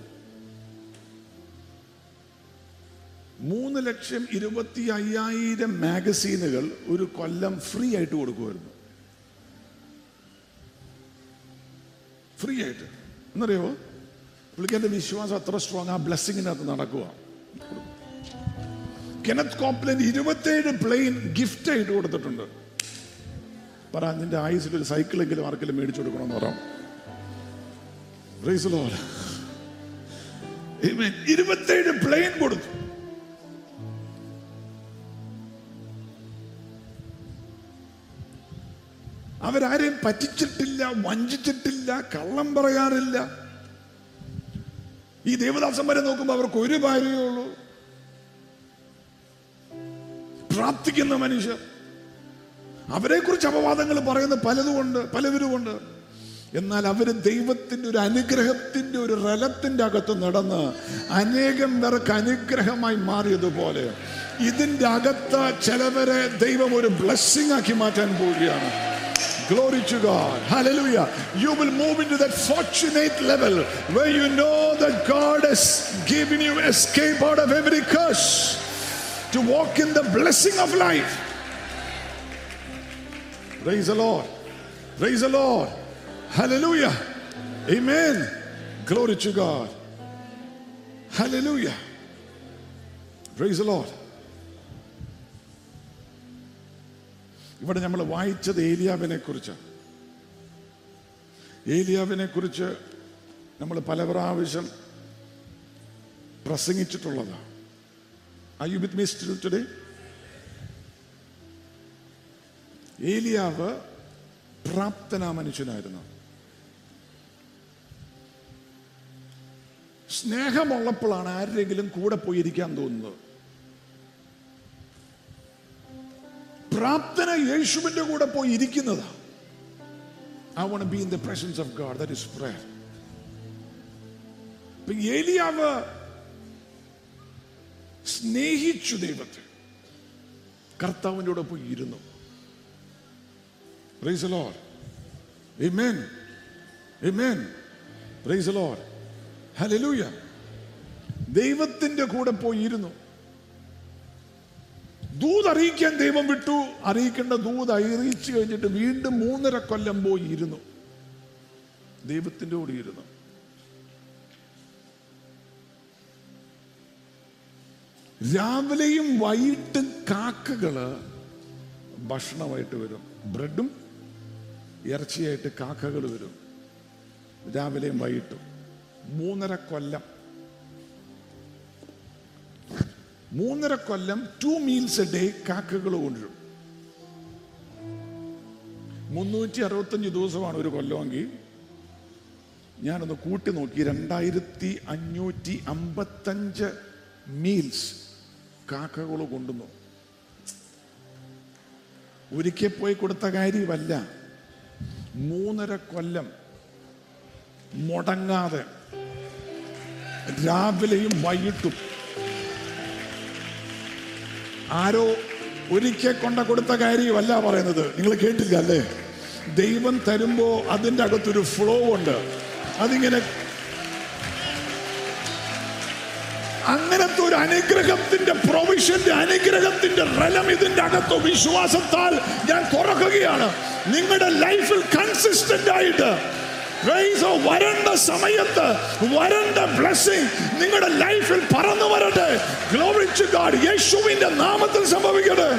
Speaker 2: മൂന്ന് ലക്ഷം ഇരുപത്തി അയ്യായിരം മാഗസീനുകൾ ഒരു കൊല്ലം ഫ്രീ ആയിട്ട് കൊടുക്കുമായിരുന്നു ഫ്രീ ആയിട്ട് എന്നറിയോ പുള്ളിക്കാരന്റെ വിശ്വാസം അത്ര സ്ട്രോങ് ആ ബ്ലെസ്സിങ്ങിനകത്ത് നടക്കുക കെനത്ത് കോപ്ലൻ ഇരുപത്തേഴ് പ്ലെയിൻ ഗിഫ്റ്റ് ആയിട്ട് കൊടുത്തിട്ടുണ്ട് പറ നിന്റെ ആയുസിൽ ഒരു സൈക്കിളെങ്കിലും ആർക്കെങ്കിലും മേടിച്ചു കൊടുക്കണമെന്ന് പറയാം Praise the Lord. Amen. ഇരുപത്തേഴ് പ്ലെയിൻ കൊടുത്തു അവരാരെയും പറ്റിച്ചിട്ടില്ല വഞ്ചിച്ചിട്ടില്ല കള്ളം പറയാറില്ല ഈ ദേവദാസന്മാരെ നോക്കുമ്പോൾ അവർക്ക് ഒരു ഭാര്യയേ ഉള്ളൂ പ്രാർത്ഥിക്കുന്ന മനുഷ്യർ അവരെ കുറിച്ച് അപവാദങ്ങൾ പറയുന്ന പലതുമുണ്ട് പലവരുമുണ്ട് എന്നാൽ അവര് ദൈവത്തിന്റെ ഒരു അനുഗ്രഹത്തിന്റെ ഒരു റലത്തിന്റെ അകത്ത് നടന്ന് അനേകം പേർക്ക് അനുഗ്രഹമായി മാറിയതുപോലെ ഇതിന്റെ അകത്ത് ചിലവരെ ദൈവം ഒരു ബ്ലെസ്സിങ് ആക്കി മാറ്റാൻ പോവുകയാണ് Glory to God. Hallelujah. You will move into that fortunate level where you know that God has given you escape out of every curse to walk in the blessing of life. Praise the Lord. Praise the Lord. Hallelujah. Amen. Glory to God. Hallelujah. Praise the Lord. ഇവിടെ നമ്മൾ വായിച്ചത് ഏലിയാവിനെ കുറിച്ച് ഏലിയാവിനെ കുറിച്ച് നമ്മൾ പല പ്രാവശ്യം പ്രസംഗിച്ചിട്ടുള്ളതാണ് Are you with me still today? ഏലിയാവ് പ്രാപ്തനാ മനുഷ്യനായിരുന്നു സ്നേഹമുള്ളപ്പോഴാണ് ആരുടെങ്കിലും കൂടെ പോയിരിക്കാൻ തോന്നുന്നത് പ്രാപ്തന യേശുവിന്റെ കൂടെ പോയി ഇരിക്കുന്നതാ I won't be in the presence of God that is prayer ഏലിയാവ് സ്നേഹിച്ചു ദൈവത്തെ കർത്താവിൻ്റെ കൂടെ പോയി ഇരുന്നു Praise the Lord. Amen. Amen. Praise the Lord. Hallelujah. ദൈവത്തിന്റെ കൂടെ പോയി ഇരുന്നു ദൂത് അറിയിക്കാൻ ദൈവം വിട്ടു അറിയിക്കേണ്ട ദൂത് അറിയിച്ചു കഴിഞ്ഞിട്ട് വീണ്ടും മൂന്നര കൊല്ലം പോയി ഇരുന്നു ദൈവത്തിന്റെ കൂടെ ഇരുന്നു രാവിലെയും വൈകിട്ടും കാക്കകള് ഭക്ഷണമായിട്ട് വരും ബ്രെഡും ഇറച്ചിയായിട്ട് കാക്കകൾ വരും രാവിലെയും വൈകിട്ടും മൂന്നര കൊല്ലം മൂന്നര കൊല്ലം ടു മീൽസ് എ ഡേ കാക്കകൾ കൊണ്ടുവരും മുന്നൂറ്റി അറുപത്തഞ്ച് ദിവസമാണ് ഒരു കൊല്ലമെങ്കിൽ ഞാനൊന്ന് കൂട്ടി നോക്കി രണ്ടായിരത്തി അഞ്ഞൂറ്റി അമ്പത്തഞ്ച് മീൽസ് കാക്കകൾ കൊണ്ടുവന്നു ഒരിക്കൽ പോയി കൊടുത്ത കാര്യമല്ല മൂന്നര കൊല്ലം മുടങ്ങാതെ രാവിലെയും വൈകിട്ടും ആരോ ഒരിക്കൽ കൊണ്ട കൊടുത്ത കാര്യമല്ല പറയുന്നത് നിങ്ങൾ കേട്ടില്ല അല്ലേ ദൈവം തരുമ്പോ അതിൻ്റെ അകത്തൊരു ഫ്ലോ ഉണ്ട് അതിങ്ങനെ അങ്ങനത്തെ ഒരു അനുഗ്രഹത്തിന്റെ പ്രൊവിഷന്റെ അനുഗ്രഹത്തിന്റെ റലം ഇതിന്റെ അകത്ത് വിശ്വാസത്താൽ ഞാൻ തുറക്കുകയാണ് നിങ്ങളുടെ ലൈഫിൽ കൺസിസ്റ്റന്റ് ആയിട്ട് Praise the- വരണ്ട സമയത്ത് വരണ്ട ബ്ലെസ്സിങ് നിങ്ങളുടെ ലൈഫിൽ പറന്നു വരട്ടെ ഗ്ലോറി ടു ഗാഡ് യേശുവിന്റെ നാമത്തിൽ സംഭവിക്കട്ടെ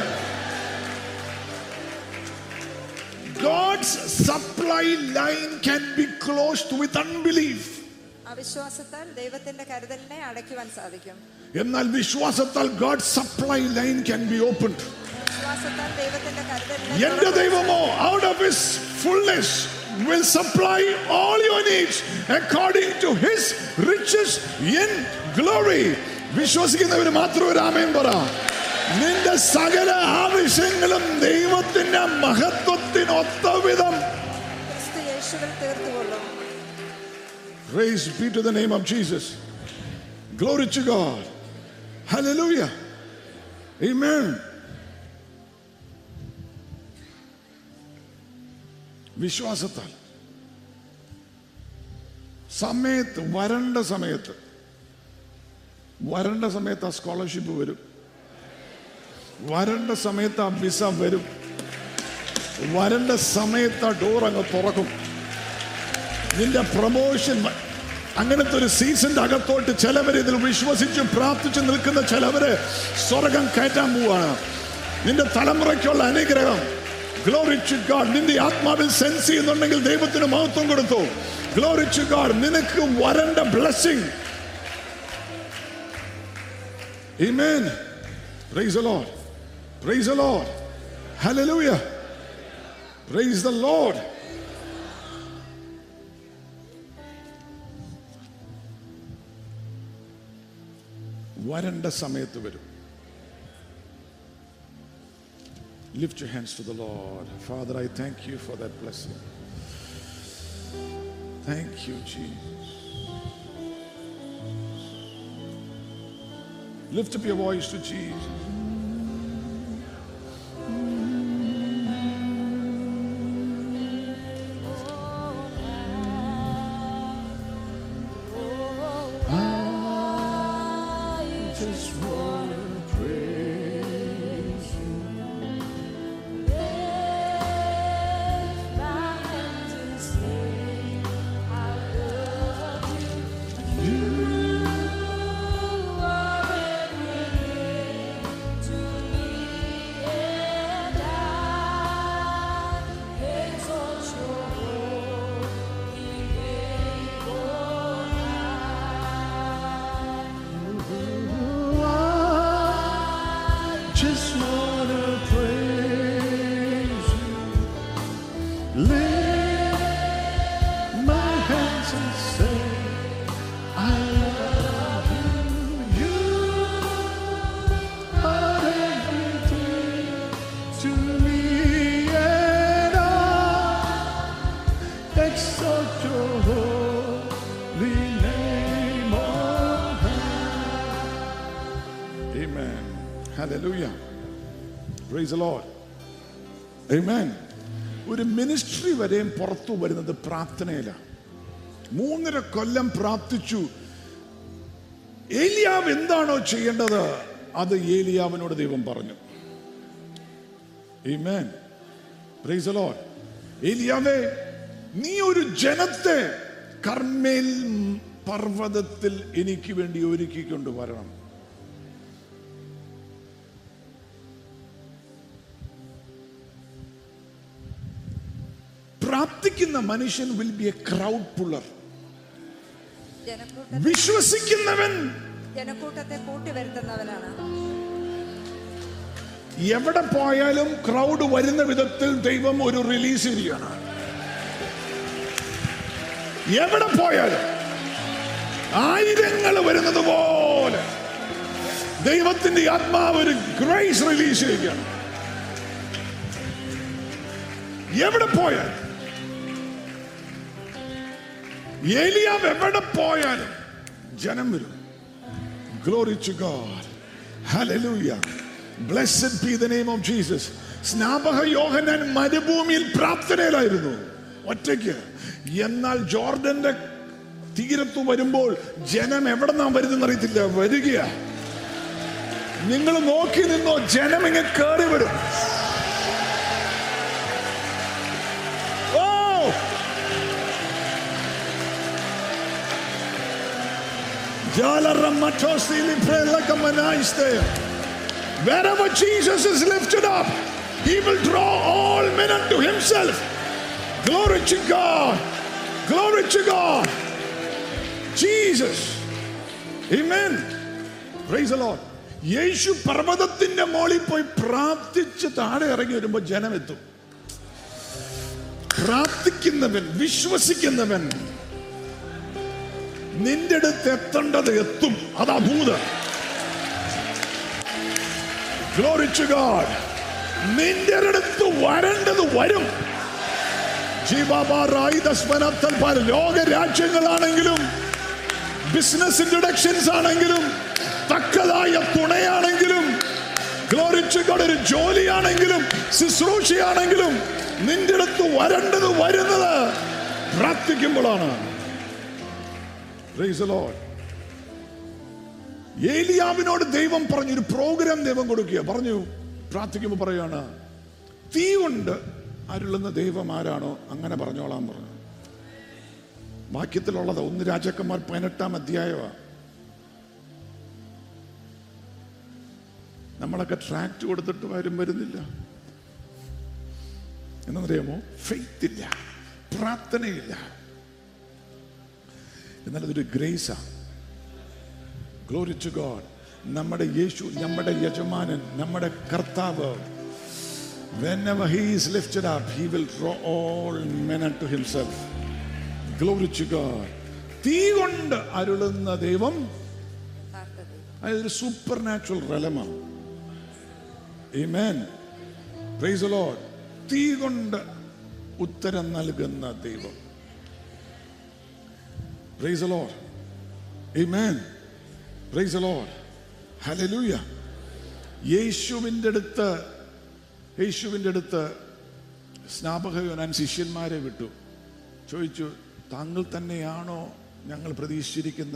Speaker 2: God's supply line can be closed with unbelief.
Speaker 3: അവിശ്വാസത്താൽ ദൈവത്തിന്റെ കരുതലിനെ അടയ്ക്കുവാൻ സാധിക്കും
Speaker 2: എന്നാൽ വിശ്വാസത്താൽ God supply line can be open
Speaker 3: വിശ്വാസത്താൽ ദൈവത്തിന്റെ കരുതലിനെ
Speaker 2: എന്റെ
Speaker 3: തുറക്കുവാൻ
Speaker 2: ദൈവമോ out of his fullness will supply all your needs according to his riches in glory വിശ്വസിക്കുന്നവർ മാത്രം ഒരു ആമേൻ പറ നിന്റെ സകല ആവശ്യങ്ങളും ദൈവത്തിന്റെ മഹത്വത്തിനൊത്ത വിധം
Speaker 3: ക്രിസ്തു യേശുവിൽ തീർത്തുകൊള്ളും
Speaker 2: Praise be to the name of Jesus. Glory to God. Hallelujah. Amen. വിശ്വാസത്താൽ സമയത്ത് വരണ്ട സമയത്ത് വരണ്ട സമയത്ത് ആ സ്കോളർഷിപ്പ് വരും വരണ്ട സമയത്ത് ആ വിസ വരും വരണ്ട സമയത്ത് ആ ഡോർ അങ്ങ് തുറക്കും നിന്റെ പ്രമോഷൻ അങ്ങനത്തെ ഒരു സീസണിന്റെ അകത്തോട്ട് ചിലവർ ഇതിൽ വിശ്വസിച്ച് പ്രാർത്ഥിച്ച് നിൽക്കുന്ന ചിലവര് സ്വർഗം കയറ്റാൻ പോവാണ് നിന്റെ തലമുറയ്ക്കുള്ള അനുഗ്രഹം ഗ്ലോറി ടു ഗാഡ് നിന്റെ ആത്മാവിൽ സെൻസ് ചെയ്യുന്നുണ്ടെങ്കിൽ ദൈവത്തിന് മഹത്വം കൊടുത്തു ഗ്ലോറി ടു ഗാഡ് നിനക്ക് വരണ്ട blessing Amen. Praise the Lord. Praise the Lord. Hallelujah. Praise the Lord. വരണ്ട സമയത്ത് വരും Lift your hands to the Lord. Father, I thank you for that blessing. Thank you, Jesus. Lift up your voice to Jesus. I just want to praise you. I just want to praise you. Lift my hands and say, I love you. You are everything to me, and I exalt your holy name on high. Amen. Hallelujah. Praise the Lord. Amen. ഒരു ministry വരെയും പുറത്തു വരുന്നത് പ്രാർത്ഥനയിലാണ് മൂന്നര കൊല്ലം പ്രാർത്ഥിച്ചു ഏലിയാവ് എന്താണോ ചെയ്യേണ്ടത് അത് ഏലിയാവിനോട് ദൈവം പറഞ്ഞു Amen. Praise the Lord. ഏലിയാവേ നീ ഒരു ജനത്തെ കർമ്മേൽ പർവ്വതത്തിൽ എനിക്ക് വേണ്ടി ഒരുക്കിക്കൊണ്ട് വരണം പ്രാർത്ഥിക്കുന്ന മനുഷ്യൻ will be a crowd puller
Speaker 3: ജനക്കൂട്ട
Speaker 2: വിശ്വസിക്കുന്നവൻ
Speaker 3: ജനക്കൂട്ടത്തെ കൂട്ടിവരുത്തുന്നവനാണ്
Speaker 2: എവിടെ പോയാലും ക്രൗഡ് വരുന്ന വിധത്തിൽ ദൈവം ഒരു റിലീസ് ചെയ്യുകയാണ് എവിടെ പോയാലും ആയിരങ്ങൾ വരുന്നത് പോലെ ദൈവത്തിന്റെ ആത്മാവ് ഒരു ഗ്രേസ് റിലീസ് ചെയ്യുകയാണ് എവിടെ പോയാലും ഏലിയാവ് എവിടെ പോയാലും ജനം വരും glory to God hallelujah blessed be the name of Jesus സ്നാപക യോഹന്നാൻ മരുഭൂമിയിൽ പ്രാർത്ഥനയിലായിരുന്നു ഒറ്റയ്ക്ക് എന്നാൽ ജോർഡന്റെ തീരത്ത് വരുമ്പോൾ ജനം എവിടെ നാം വരുന്നെന്ന് അറിയത്തില്ല വരികയാ നിങ്ങൾ നോക്കി നിന്നോ ജനം ഇങ്ങനെ കയറി വരും ഓ Wherever Jesus is lifted up, he will draw all men unto himself. Glory to God. Glory to God. Jesus. Amen. Praise the Lord. യേശു പർവ്വതത്തിന്റെ മോളിൽ പോയി പ്രാർത്ഥിച്ച് താഴെ ഇറങ്ങി വരുമ്പോൾ ജനം എത്തും പ്രാർത്ഥിക്കുന്നവൻ വിശ്വസിക്കുന്നവൻ നിന്റെ അടുത്ത് എത്തേണ്ടത് എത്തും അതാ ഭൂതം Glory to God. നിന്റെ അടുത്ത് വരേണ്ടത് വരും ജീവാബാറായുധസ്മനത്തൽ പല ലോക രാജ്യങ്ങളാണെങ്കിലും ബിസിനസ് ഇൻട്രൊഡക്ഷൻസ് ആണെങ്കിലും തക്കതായ തുണയാണെങ്കിലും Glory to God ഒരു ജോലിയാണെങ്കിലും ശുശ്രൂഷയാണെങ്കിലും നിന്റെ അടുത്ത് വരേണ്ടത് വരുന്നത് പ്രാർത്ഥിക്കുമ്പോഴാണ് Praise the Lord. ഏലിയാവിനോട് ദൈവം പറഞ്ഞു ഒരു പ്രോഗ്രാം ദൈവം കൊടുക്കുക പറഞ്ഞു പ്രാർത്ഥിക്കുമ്പോൾ പറയാണ് തീ കൊണ്ട് അരുളുന്ന ദൈവം ആരാണോ അങ്ങനെ പറഞ്ഞോളാൻ പറഞ്ഞു വാക്യത്തിലുള്ളത് ഒന്ന് രാജാക്കന്മാർ പതിനെട്ടാം അധ്യായമാണ് നമ്മളൊക്കെ ട്രാക്ട് കൊടുത്തിട്ട് ആരും വരുന്നില്ല എന്നറിയാമോ ഫെയ്ത്ത് ഇല്ല പ്രാർത്ഥനയില്ല എന്നാൽ അതൊരു ഗ്രേസാണ് ഗ്ലോറി ടു ഗോഡ് നമ്മുടെ യേശു നമ്മുടെ യജമാനൻ നമ്മുടെ കർത്താവ് Whenever he is lifted up, he will draw all men unto himself. Glory to God. തീ കൊണ്ട് അരുളുന്ന ദൈവം
Speaker 3: യഥാർത്ഥ ദൈവം.
Speaker 2: അതൊരു സൂപ്പർ നാച്ചുറൽ റലമാണ് Amen. Praise the Lord. തീ കൊണ്ട് ഉത്തരം നൽകുന്ന ദൈവം Praise the Lord. Amen. Praise the Lord. Hallelujah. യേശുവിൻ്റെ അടുത്ത് യേശുവിൻ്റെ അടുത്ത് സ്നാപകയോനാൻ ശിഷ്യന്മാരെ വിട്ടു ചോദിച്ചു താങ്കൾ തന്നെയാണോ ഞങ്ങൾ പ്രതീക്ഷിച്ചിരിക്കുന്ന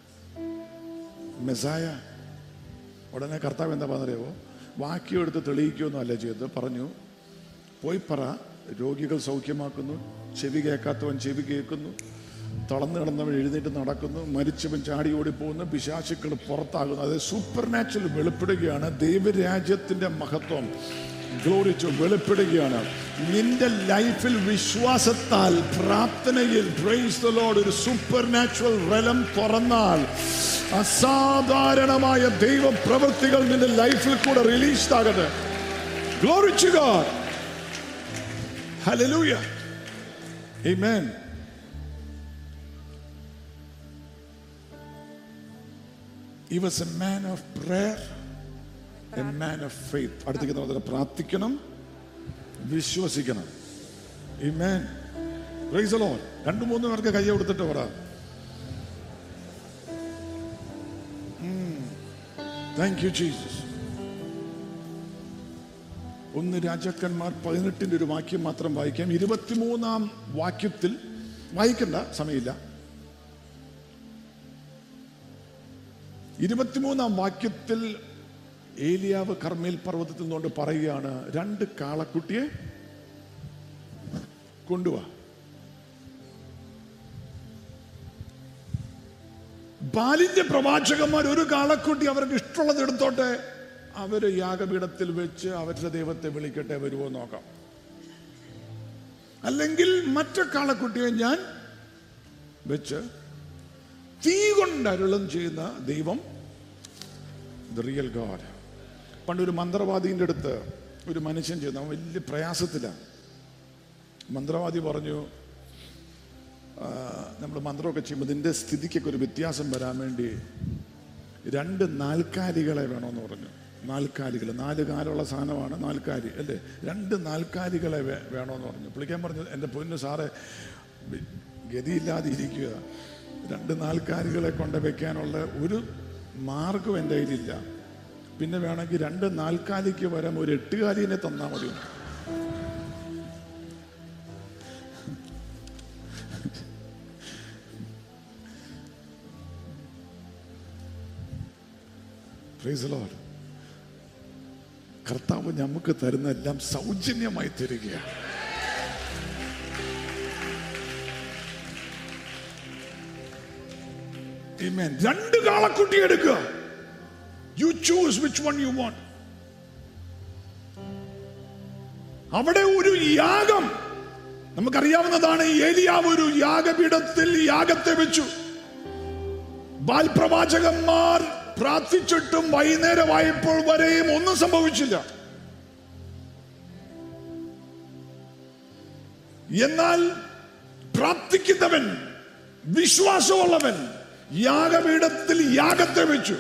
Speaker 2: മെസായ ഉടനെ കർത്താവ് എന്താ പറഞ്ഞറിയാവോ വാക്യം എടുത്ത് തെളിയിക്കുകയൊന്നും അല്ല ചെയ്തത് പറഞ്ഞു പോയി പറ രോഗികൾ സൗഖ്യമാക്കുന്നു ചെവി കേൾക്കാത്തവൻ ചെവി കേൾക്കുന്നു തളർന്നു കിടന്നവൻ എഴുന്നേറ്റ് നടക്കുന്നു മരിച്ചവൻ ചാടി ഓടിപ്പോകുന്നു പിശാചുക്കൾ പുറത്താകുന്നു അതായത് സൂപ്പർ നാച്ചുറൽ വെളിപ്പെടുകയാണ് ദൈവരാജ്യത്തിന്റെ മഹത്വം ഗ്ലോറിച്ചു വെളിപ്പെടുകയാണ് നിന്റെ ലൈഫിൽ വിശ്വാസത്താൽ പ്രാർത്ഥനയിൽ പ്രൈസ് ദ ലോർഡ് ഒരു സൂപ്പർ നാച്ചുറൽ റലം തുറന്നാൽ അസാധാരണമായ ദൈവ പ്രവൃത്തികൾ നിന്റെ ലൈഫിൽ കൂടെ റിലീസ് ആകട്ടെ ഗ്ലോറിച്ചു God Hallelujah. Amen. He was a man of prayer, a man of faith. അടുത്തേക്ക് നമ്മൾ പ്രാർത്ഥിക്കണം വിശ്വസിക്കണം Amen. Praise the Lord. രണ്ടു മൂന്ന് പേർക്ക് കൈ കൊടുത്തിട്ട് പറ താങ്ക് യു ജീസസ് ഒന്ന് രാജാക്കന്മാർ പതിനെട്ടിന്റെ ഒരു വാക്യം മാത്രം വായിക്കാം ഇരുപത്തിമൂന്നാം വാക്യത്തിൽ വായിക്കണ്ട സമയമില്ല ഇരുപത്തിമൂന്നാം വാക്യത്തിൽ ഏലിയാവ് കർമ്മേൽ പർവ്വതത്തിൽ നിന്നുകൊണ്ട് പറയുകയാണ് രണ്ട് കാളക്കുട്ടിയെ കൊണ്ടുവാ ബാലിന്റെ പ്രവാചകന്മാർ ഒരു കാളക്കുട്ടി അവർക്ക് ഇഷ്ടമുള്ളത് എടുത്തോട്ടെ അവര് യാഗപീഠത്തിൽ വെച്ച് അവരുടെ ദൈവത്തെ വിളിക്കട്ടെ വരുമോ നോക്കാം അല്ലെങ്കിൽ മറ്റു കാളക്കുട്ടിയെ ഞാൻ വെച്ച് തീ കൊണ്ട് അരുളം ചെയ്യുന്ന ദൈവം ദ റിയൽ ഗോഡ് പണ്ട് ഒരു മന്ത്രവാദിന്റെ അടുത്ത് ഒരു മനുഷ്യൻ ചെയ്യുന്ന അവൻ വലിയ പ്രയാസത്തിലാണ് മന്ത്രവാദി പറഞ്ഞു നമ്മൾ മന്ത്രമൊക്കെ ചെയ്യുമ്പോൾ ഇതിൻ്റെ സ്ഥിതിക്കൊക്കെ ഒരു വ്യത്യാസം വരാൻ വേണ്ടി രണ്ട് നാൽക്കാലികളെ വേണമെന്ന് പറഞ്ഞു നാൽക്കാലികൾ നാല് കാലുള്ള സാധനമാണ് നാൽക്കാലി അല്ലേ രണ്ട് നാൽക്കാലികളെ വേ- വേണമെന്ന് പറഞ്ഞു പുള്ളിക്കാൻ പറഞ്ഞു എൻ്റെ പൊന്നു സാറെ വി- ഗതിയില്ലാതെ ഇരിക്കുക രണ്ട് നാൽക്കാലികളെ കൊണ്ട് വെക്കാനുള്ള ഒരു മാർഗം എൻ്റെ കയ്യിലില്ല പിന്നെ വേണമെങ്കിൽ രണ്ട് നാൽക്കാലിക്ക് വരാൻ ഒരു എട്ടുകാലിനെ തന്നാൽ മതി Praise the Lord. കർത്താവ് നമുക്ക് തരുന്ന എല്ലാം സൗജന്യമായി തരികയാണ് Amen. രണ്ട് കാളക്കുട്ടി എടുക്കുക you choose which one you want അവിടെ ഒരു യാഗം നമുക്കറിയാവുന്നതാണ് ഏലിയാവ് ഒരു യാഗപീഠത്തിൽ യാഗത്തെ വെച്ചു ബാൽപ്രവാചകന്മാർ പ്രാർത്ഥിച്ചിട്ടും വൈകുന്നേരമായപ്പോൾ വരെയും ഒന്നും സംഭവിച്ചില്ല എന്നാൽ പ്രാർത്ഥിക്കുന്നവൻ വിശ്വാസമുള്ളവൻ യാഗപീഠത്തിൽ യാഗത്തെ വെച്ചു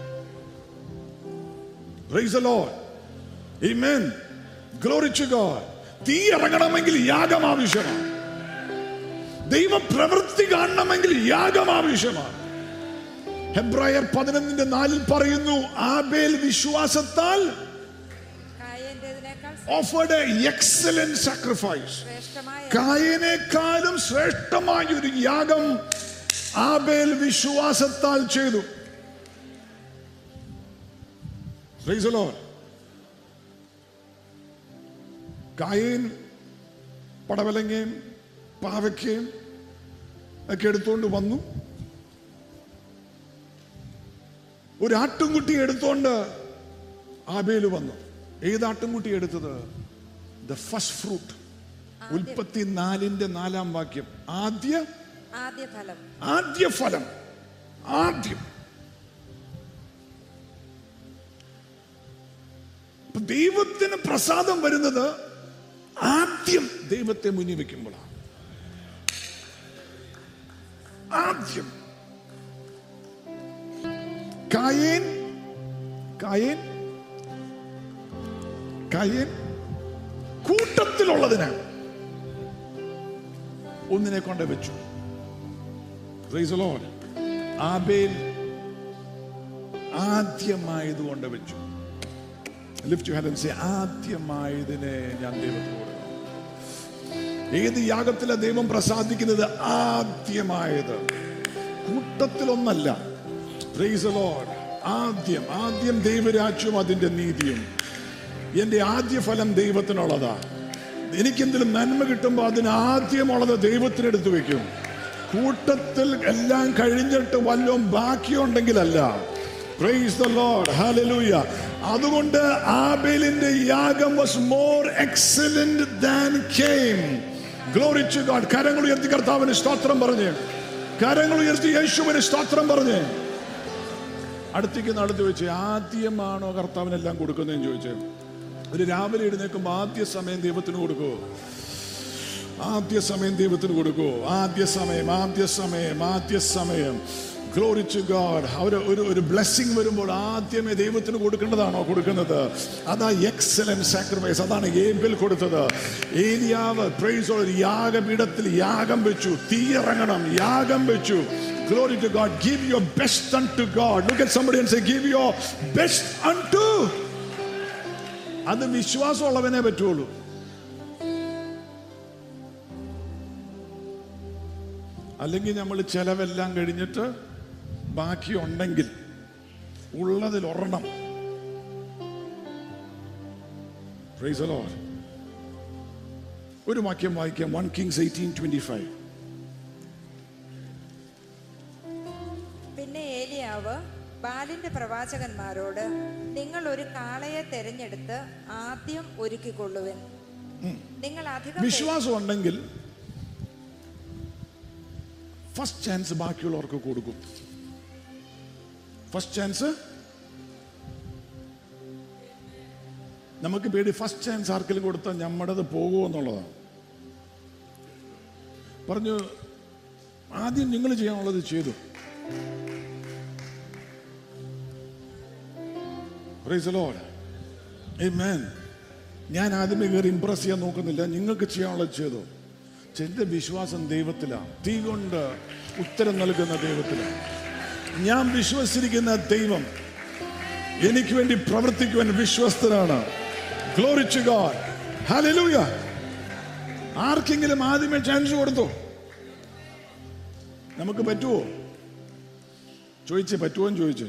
Speaker 2: Praise the Lord. Amen. Glory to God. തീ ഇറങ്ങണമെങ്കിൽ യാഗം ആവശ്യമാണ് ദൈവ പ്രവൃത്തി കാണണമെങ്കിൽ യാഗം ആവശ്യമാണ് ഹെബ്രായർ പതിനൊന്നിന്റെ നാലിൽ പറയുന്നു ആബേൽ വിശ്വാസത്താൽ
Speaker 3: കായേന്റേതിനേക്കാൾ
Speaker 2: ഓഫേർഡ് എക്സലന്റ് സാക്രിഫൈസ്
Speaker 3: ശ്രേഷ്ഠമായ
Speaker 2: കായനേക്കാളും ശ്രേഷ്ഠമായ ഒരു യാഗം ആബേൽ വിശ്വാസത്താൽ ചെയ്തു Praise the Lord. കായേൻ പടവലങ്ങയും പാവയ്ക്കയും ഒക്കെ എടുത്തുകൊണ്ട് വന്നു ഒരു ആട്ടുംകുട്ടി എടുത്തോണ്ട് ആബേല് വന്നു ഏത് ആട്ടുംകുട്ടി എടുത്തത് ദ ഫസ്റ്റ് ഫ്രൂട്ട് ഉൽപ്പത്തി നാലിന്റെ നാലാം വാക്യം ആദ്യ
Speaker 3: ആദ്യ ഫലം
Speaker 2: ആദ്യ ഫലം ആദ്യം അപ്പൊ ദൈവത്തിന് പ്രസാദം വരുന്നത് ആദ്യം ദൈവത്തെ മുന്നിൽ വെക്കുമ്പോഴാണ് ആദ്യം കായേൻ കായേൻ കായേൻ കൂട്ടത്തിലുള്ളതിന് ഒന്നിനെ കൊണ്ട് വെച്ചു Praise the Lord. ആബേൽ ആദ്യമായത് കൊണ്ട് വെച്ചു ലിഫ്റ്റ് യു ഹാൻഡ് സേ ആദ്യമായതിനെ ഞാൻ ദൈവത്തിന് കൊടുക്കണം ഏത് യാഗത്തിലെ ദൈവം പ്രസാദിക്കുന്നത് ആദ്യമായത് കൂട്ടത്തിലൊന്നല്ല പ്രൈസ് ലോഡ് ആദ്യം ആദ്യം ദൈവരാജ്യവും അതിന്റെ നീതിയും എന്റെ ആദ്യ ഫലം ദൈവത്തിനുള്ളതാ എനിക്കെന്തെങ്കിലും നന്മ കിട്ടുമ്പോൾ അതിന് ആദ്യമുള്ളത് ദൈവത്തിനെടുത്ത് വെക്കും കൂട്ടത്തിൽ എല്ലാം കഴിഞ്ഞിട്ട് വല്ലതും ബാക്കിയുണ്ടെങ്കിലല്ല പ്രൈസ് ദ ലോർഡ് ഹല്ലേലൂയ അതുകൊണ്ട് ആബേലിന്റെ യാഗം was more excellent than Cain glory to God കരങ്ങൾ ഉയർത്തി കർത്താവിന് സ്തോത്രം പറഞ്ഞ് കരങ്ങൾ ഉയർത്തി യേശുവിന് സ്തോത്രം പറഞ്ഞ് അടുത്തേക്ക് നടത്തി വെച്ച് ആദ്യമാണോ കർത്താവിനെല്ലാം കൊടുക്കുന്നതെന്ന് ചോദിച്ചേ ഒരു രാവിലെ എഴുന്നേൽക്കുമ്പോൾ ആദ്യ സമയം ദൈവത്തിന് കൊടുക്കുമോ ആദ്യ സമയം ദൈവത്തിന് കൊടുക്കുമോ ആദ്യ സമയം ആദ്യ സമയം ആദ്യ സമയം ഗ്ലോറി ടു ഗോഡ് ഒരു ഒരു ഒരു ബ്ലെസ്സിങ് വരുമ്പോൾ ആദ്യമേ ദൈവത്തിന് കൊടുക്കേണ്ടതാണോ കൊടുക്കുന്നത് അതാ എക്സലന്റ് സാക്രിഫൈസ് അതാണ് ഏബിൽ കൊടുത്തത് ഏലിയാവ് പ്രൈസ് ഒരു യാഗപീഠത്തിൽ യാഗം വെച്ചു തീയിറങ്ങണം യാഗം വെച്ചു Glory to God. Give your best unto God. Look at somebody and say, Give your best unto. അത് വിശ്വാസമുള്ളവനെ പറ്റുള്ളൂ അല്ലെങ്കിൽ നമ്മൾ ചെലവെല്ലാം കഴിഞ്ഞിട്ട് ബാക്കി ഉണ്ടെങ്കിൽ ഉള്ളതിൽ ഒരെണ്ണം Praise the Lord. ഒരു വാക്യം വായിക്കാം one Kings eighteen twenty five
Speaker 3: പിന്നെ ഏലിയാവ് ബാലിന്റെ പ്രവാചകന്മാരോട് നിങ്ങൾ ഒരു കാളയെ തെരഞ്ഞെടുത്ത് ആദ്യം ഒരുക്കിക്കൊള്ളുവൻ നിങ്ങൾ അധികം പേ-
Speaker 2: വിശ്വാസം ഉണ്ടെങ്കിൽ ഫസ്റ്റ് ചാൻസ് ബാക്കിയുള്ളവർക്ക് കൊടുക്കും ഫസ്റ്റ് ചാൻസ് നമുക്ക് പേടി ഫസ്റ്റ് ചാൻസ് ആർക്കെങ്കിലും കൊടുത്താൽ നമ്മുടേത് പോകുമോ എന്നുള്ളതാണ് പറഞ്ഞു ആദ്യം നിങ്ങൾ ചെയ്യാനുള്ളത് ചെയ്തു Praise the Lord. Amen. ഞാൻ ആദ്യമേ കയറി ഇംപ്രസ് ചെയ്യാൻ നോക്കുന്നില്ല നിങ്ങൾക്ക് ചെയ്യാനുള്ളത് ചെയ്തു എന്റെ വിശ്വാസം ദൈവത്തിലാണ് തീ കൊണ്ട് ഉത്തരം നൽകുന്ന ദൈവത്തിലാണ് ഞാൻ വിശ്വസിച്ചിരിക്കുന്ന ദൈവം എനിക്ക് വേണ്ടി പ്രവർത്തിക്കുവാൻ വിശ്വസ്തനാണ് ഗ്ലോറിച്ച് ഗോഡ് ഹല്ലേലൂയ ആർക്കെങ്കിലും ആദ്യമേ ചാൻസ് കൊടുത്തോ നമുക്ക് പറ്റുമോ ചോദിച്ചേ പറ്റുമോ എന്ന് ചോദിച്ചേ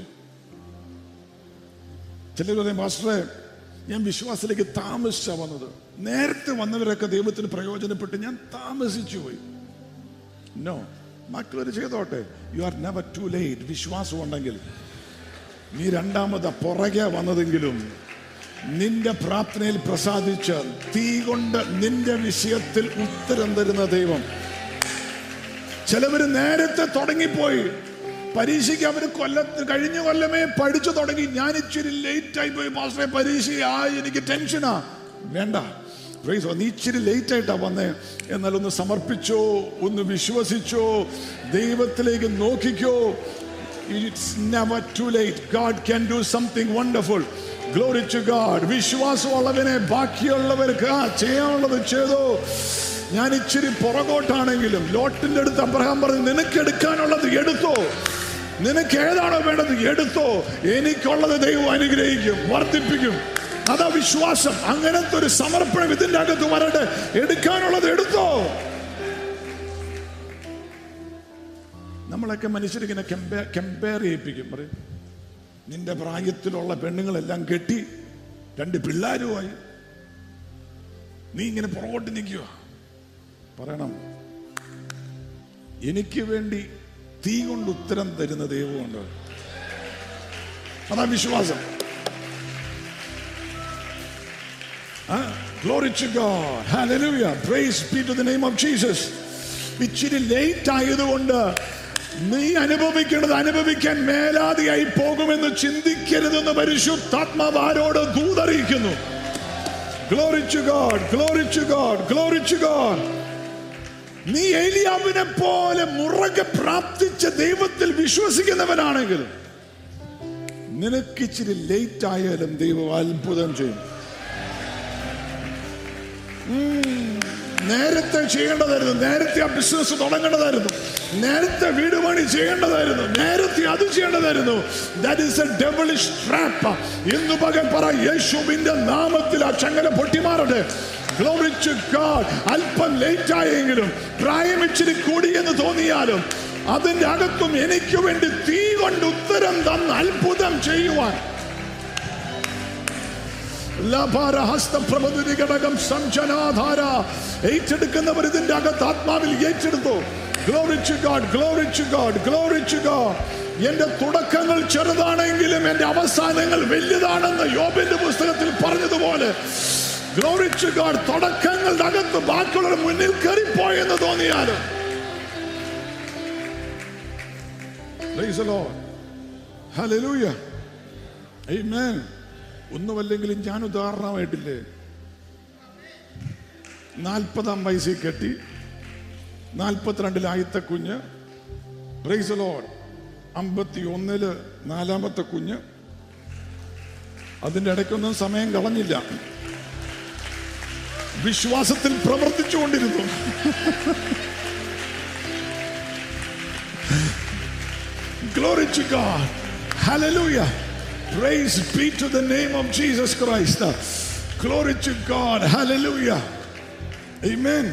Speaker 2: ചിലർ പറയും മാസ്റ്ററെ ഞാൻ വിശ്വാസത്തിലേക്ക് താമസിച്ചാ വന്നത് നേരത്തെ വന്നവരൊക്കെ ദൈവത്തിന് പ്രയോജനപ്പെട്ട് ഞാൻ താമസിച്ചു പോയി നോ മക്കളൊരു ചെയ്തോട്ടെ you are never too late വിശ്വാസം ഉണ്ടെങ്കിൽ നീ രണ്ടാമത് പുറകെ വന്നതെങ്കിലും നിന്റെ പ്രാർത്ഥനയിൽ പ്രസാദിച്ച് തീ കൊണ്ട് നിന്റെ വിഷയത്തിൽ ഉത്തരം തരുന്ന ദൈവം ചിലവര് നേരത്തെ തുടങ്ങിപ്പോയി പരീക്ഷയ്ക്ക് അവര് കൊല്ലത്ത് കഴിഞ്ഞ കൊല്ലമേ പഠിച്ചു തുടങ്ങി ഞാൻ ഇച്ചിരി ലേറ്റ് ആയി പോയി മാസ്റ്ററെ പരീക്ഷ ആ എനിക്ക് ടെൻഷനാ വേണ്ട Praise God. നീ ഇച്ചിരി ലേറ്റ് ആയിട്ടാ വന്നേ എന്നാൽ ഒന്ന് സമർപ്പിച്ചോ ഒന്ന് വിശ്വസിച്ചോ ദൈവത്തിലേക്ക് നോക്കിക്കോ it's never too late God can do something wonderful glory to God വിശ്വാസമുള്ളവനെ ബാക്കിയുള്ളവർക്ക് ആ ചെയ്യാനുള്ളത് ചെയ്തോ ഞാൻ ഇച്ചിരി പുറകോട്ടാണെങ്കിലും ലോട്ടിന്റെ അടുത്ത് അബ്രഹാം പറഞ്ഞു നിനക്ക് എടുക്കാനുള്ളത് എടുത്തോ നിനക്ക് ഏതാണോ വേണ്ടത് എടുത്തോ എനിക്കുള്ളത് ദൈവം അനുഗ്രഹിക്കും വർദ്ധിപ്പിക്കും അതാ വിശ്വാസം അങ്ങനത്തെ ഒരു സമർപ്പണം ഇതിന്റെ അകത്ത് വരട്ടെ എടുക്കാനുള്ളത് എടുത്തോ നമ്മളൊക്കെ മനുഷ്യരിങ്ങനെ കമ്പയർ ചെയ്യിപ്പിക്കും പറയും നിന്റെ പ്രായത്തിലുള്ള പെണ്ണുങ്ങളെല്ലാം കെട്ടി രണ്ട് പിള്ളേരുമായി നീ ഇങ്ങനെ പുറകോട്ട് നിൽക്കുക പറയണം എനിക്ക് വേണ്ടി തീ കൊണ്ട് ഉത്തരം തരുന്ന ദൈവമുണ്ട് അതാ വിശ്വാസം glory to God hallelujah praise be to the name of Jesus ഇച്ചിരി ലേറ്റ് ആയതുകൊണ്ട് നീ അനുഭവിക്കേണ്ടത് അനുഭവിക്കാൻ മേലാതെയായി പോകുമെന്ന് ചിന്തിക്കരുതെന്ന് പരിശുദ്ധാത്മാവ് ആരോട് ദൂതറിയിക്കുന്നു Glory to God, glory to God, glory to God. നീ ഏലിയാവിനെ പോലെ മുറകെ പ്രാപ്തിച്ച ദൈവത്തിൽ വിശ്വസിക്കുന്നവനാണെങ്കിൽ നിനക്ക് ഇച്ചിരി ലേറ്റ് ആയാലും ദൈവം അത്ഭുതം ചെയ്യും ഉം. നേരത്തെ ചെയ്യേണ്ടതായിരുന്നു നേരത്തെ ആ ബിസിനസ് തുടങ്ങേണ്ടതായിരുന്നു നേരത്തെ വീട് പണി ചെയ്യേണ്ടതായിരുന്നു നേരത്തെ അത് ചെയ്യേണ്ടതായിരുന്നു that is a devilish trap ഇന്ന് പകൽ പറ യേശുവിന്റെ നാമത്തിൽ ആ ചങ്ങല പൊട്ടിമാറട്ടെ Glory to God. അല്പം ലേറ്റ് ആയെങ്കിലും പ്രായം ഇച്ചിരി കൂടിയെന്ന് തോന്നിയാലും അതിന്റെ അകത്തും എനിക്ക് വേണ്ടി തീ കൊണ്ട് ഉത്തരം തന്ന് അത്ഭുതം ചെയ്യുവാൻ ലഭാര ഹസ്തപ്രഭുതി ഘടകം സംജനാധാര ഏറ്റെടുക്കുന്നവർ ഇതിന്റെ അകത്ത് ആത്മാവിൽ ഏറ്റെടുത്തു Glory to God, glory to God, glory to God. എന്റെ തുടക്കങ്ങൾ ചെറുതാണെങ്കിലും എന്റെ അവസാനങ്ങൾ വലുതാണെന്ന് യോബിന്റെ പുസ്തകത്തിൽ പറഞ്ഞതുപോലെ Glory to God, തുടക്കങ്ങളുടെ അകത്ത് ബാക്കിയുള്ളവർ മുന്നിൽ കയറിപ്പോയെന്ന് തോന്നിയാലും Praise the Lord. Hallelujah. Amen. ഒന്നുമല്ലെങ്കിലും ഞാൻ ഉദാഹരണമായിട്ടില്ലേ നാൽപ്പതാം വയസ്സിൽ കെട്ടി നാൽപ്പത്തിരണ്ടിൽ ആയത്തെ കുഞ്ഞ് പ്രൈസ് ലോഡ് അമ്പത്തി ഒന്നില് നാലാമത്തെ കുഞ്ഞ് അതിന്റെ ഇടയ്ക്കൊന്നും സമയം കളഞ്ഞില്ല വിശ്വാസത്തിൽ പ്രവർത്തിച്ചുകൊണ്ടിരുന്നു Glory to God. Hallelujah. Praise be to the name of Jesus Christ. Glory to God. Hallelujah. Amen.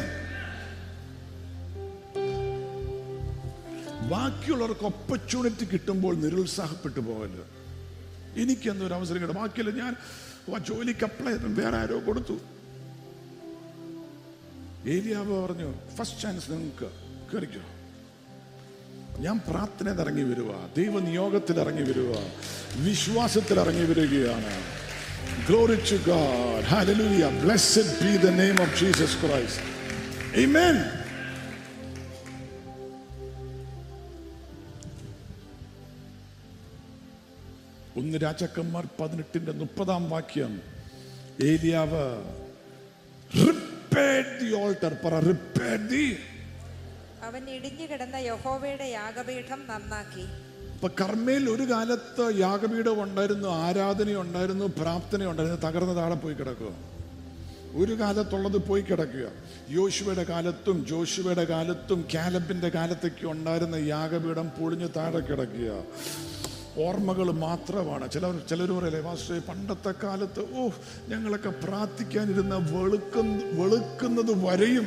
Speaker 2: ബാക്കിയുള്ളവർക്ക് ഓപ്പർച്യൂണിറ്റി കിട്ടുമ്പോൾ നിരുത്സാഹപ്പെട്ടു പോകല്ലോ എനിക്ക് എന്നൊരു അവസരം കിട്ടും ബാക്കിയല്ല ഞാൻ ആ ജോലിക്ക് അപ്ലൈ ചെയ്തു വേറെ ആരോ കൊടുത്തു ഏലിയാവ് പറഞ്ഞു ഫസ്റ്റ് ചാൻസ് നിങ്ങൾക്ക് കയറിക്കോ ഞാൻ പ്രാർത്ഥനയിൽ ഇറങ്ങി വരുക ദൈവ നിയോഗത്തിൽ ഇറങ്ങി വരുക വിശ്വാസത്തിൽ ഇറങ്ങി വരികയാണ് Glory to God. Hallelujah. Blessed be the name of Jesus Christ. Amen. ഒന്ന് രാജാക്കന്മാർ പതിനെട്ടിന്റെ മുപ്പതാം വാക്യം ഏലിയാവ് repaired the altar പറ repaired the
Speaker 3: അവൻ ഇടിഞ്ഞു കിടന്ന യഹോവയുടെ യാഗപീഠം നന്നാക്കി
Speaker 2: ഇപ്പൊ കർമ്മയിൽ ഒരു കാലത്ത് യാഗപീഠം ഉണ്ടായിരുന്നു ആരാധന ഉണ്ടായിരുന്നു പ്രാർത്ഥന ഉണ്ടായിരുന്നു തകർന്ന താഴെ പോയി കിടക്കുക ഒരു കാലത്തുള്ളത് പോയി കിടക്കുക യോശുവയുടെ കാലത്തും ജോഷുവയുടെ കാലത്തും കാലബിന്റെ കാലത്തൊക്കെ ഉണ്ടായിരുന്ന യാഗപീഠം പൊളിഞ്ഞ് താഴെ കിടക്കുക ഓർമ്മകൾ മാത്രമാണ് ചിലർ ചിലർ പറയല്ലേ മാസ്റ്റേ പണ്ടത്തെ കാലത്ത് ഓ ഞങ്ങളൊക്കെ പ്രാർത്ഥിക്കാനിരുന്ന വെളുക്കുന്ന വെളുക്കുന്നത് വരെയും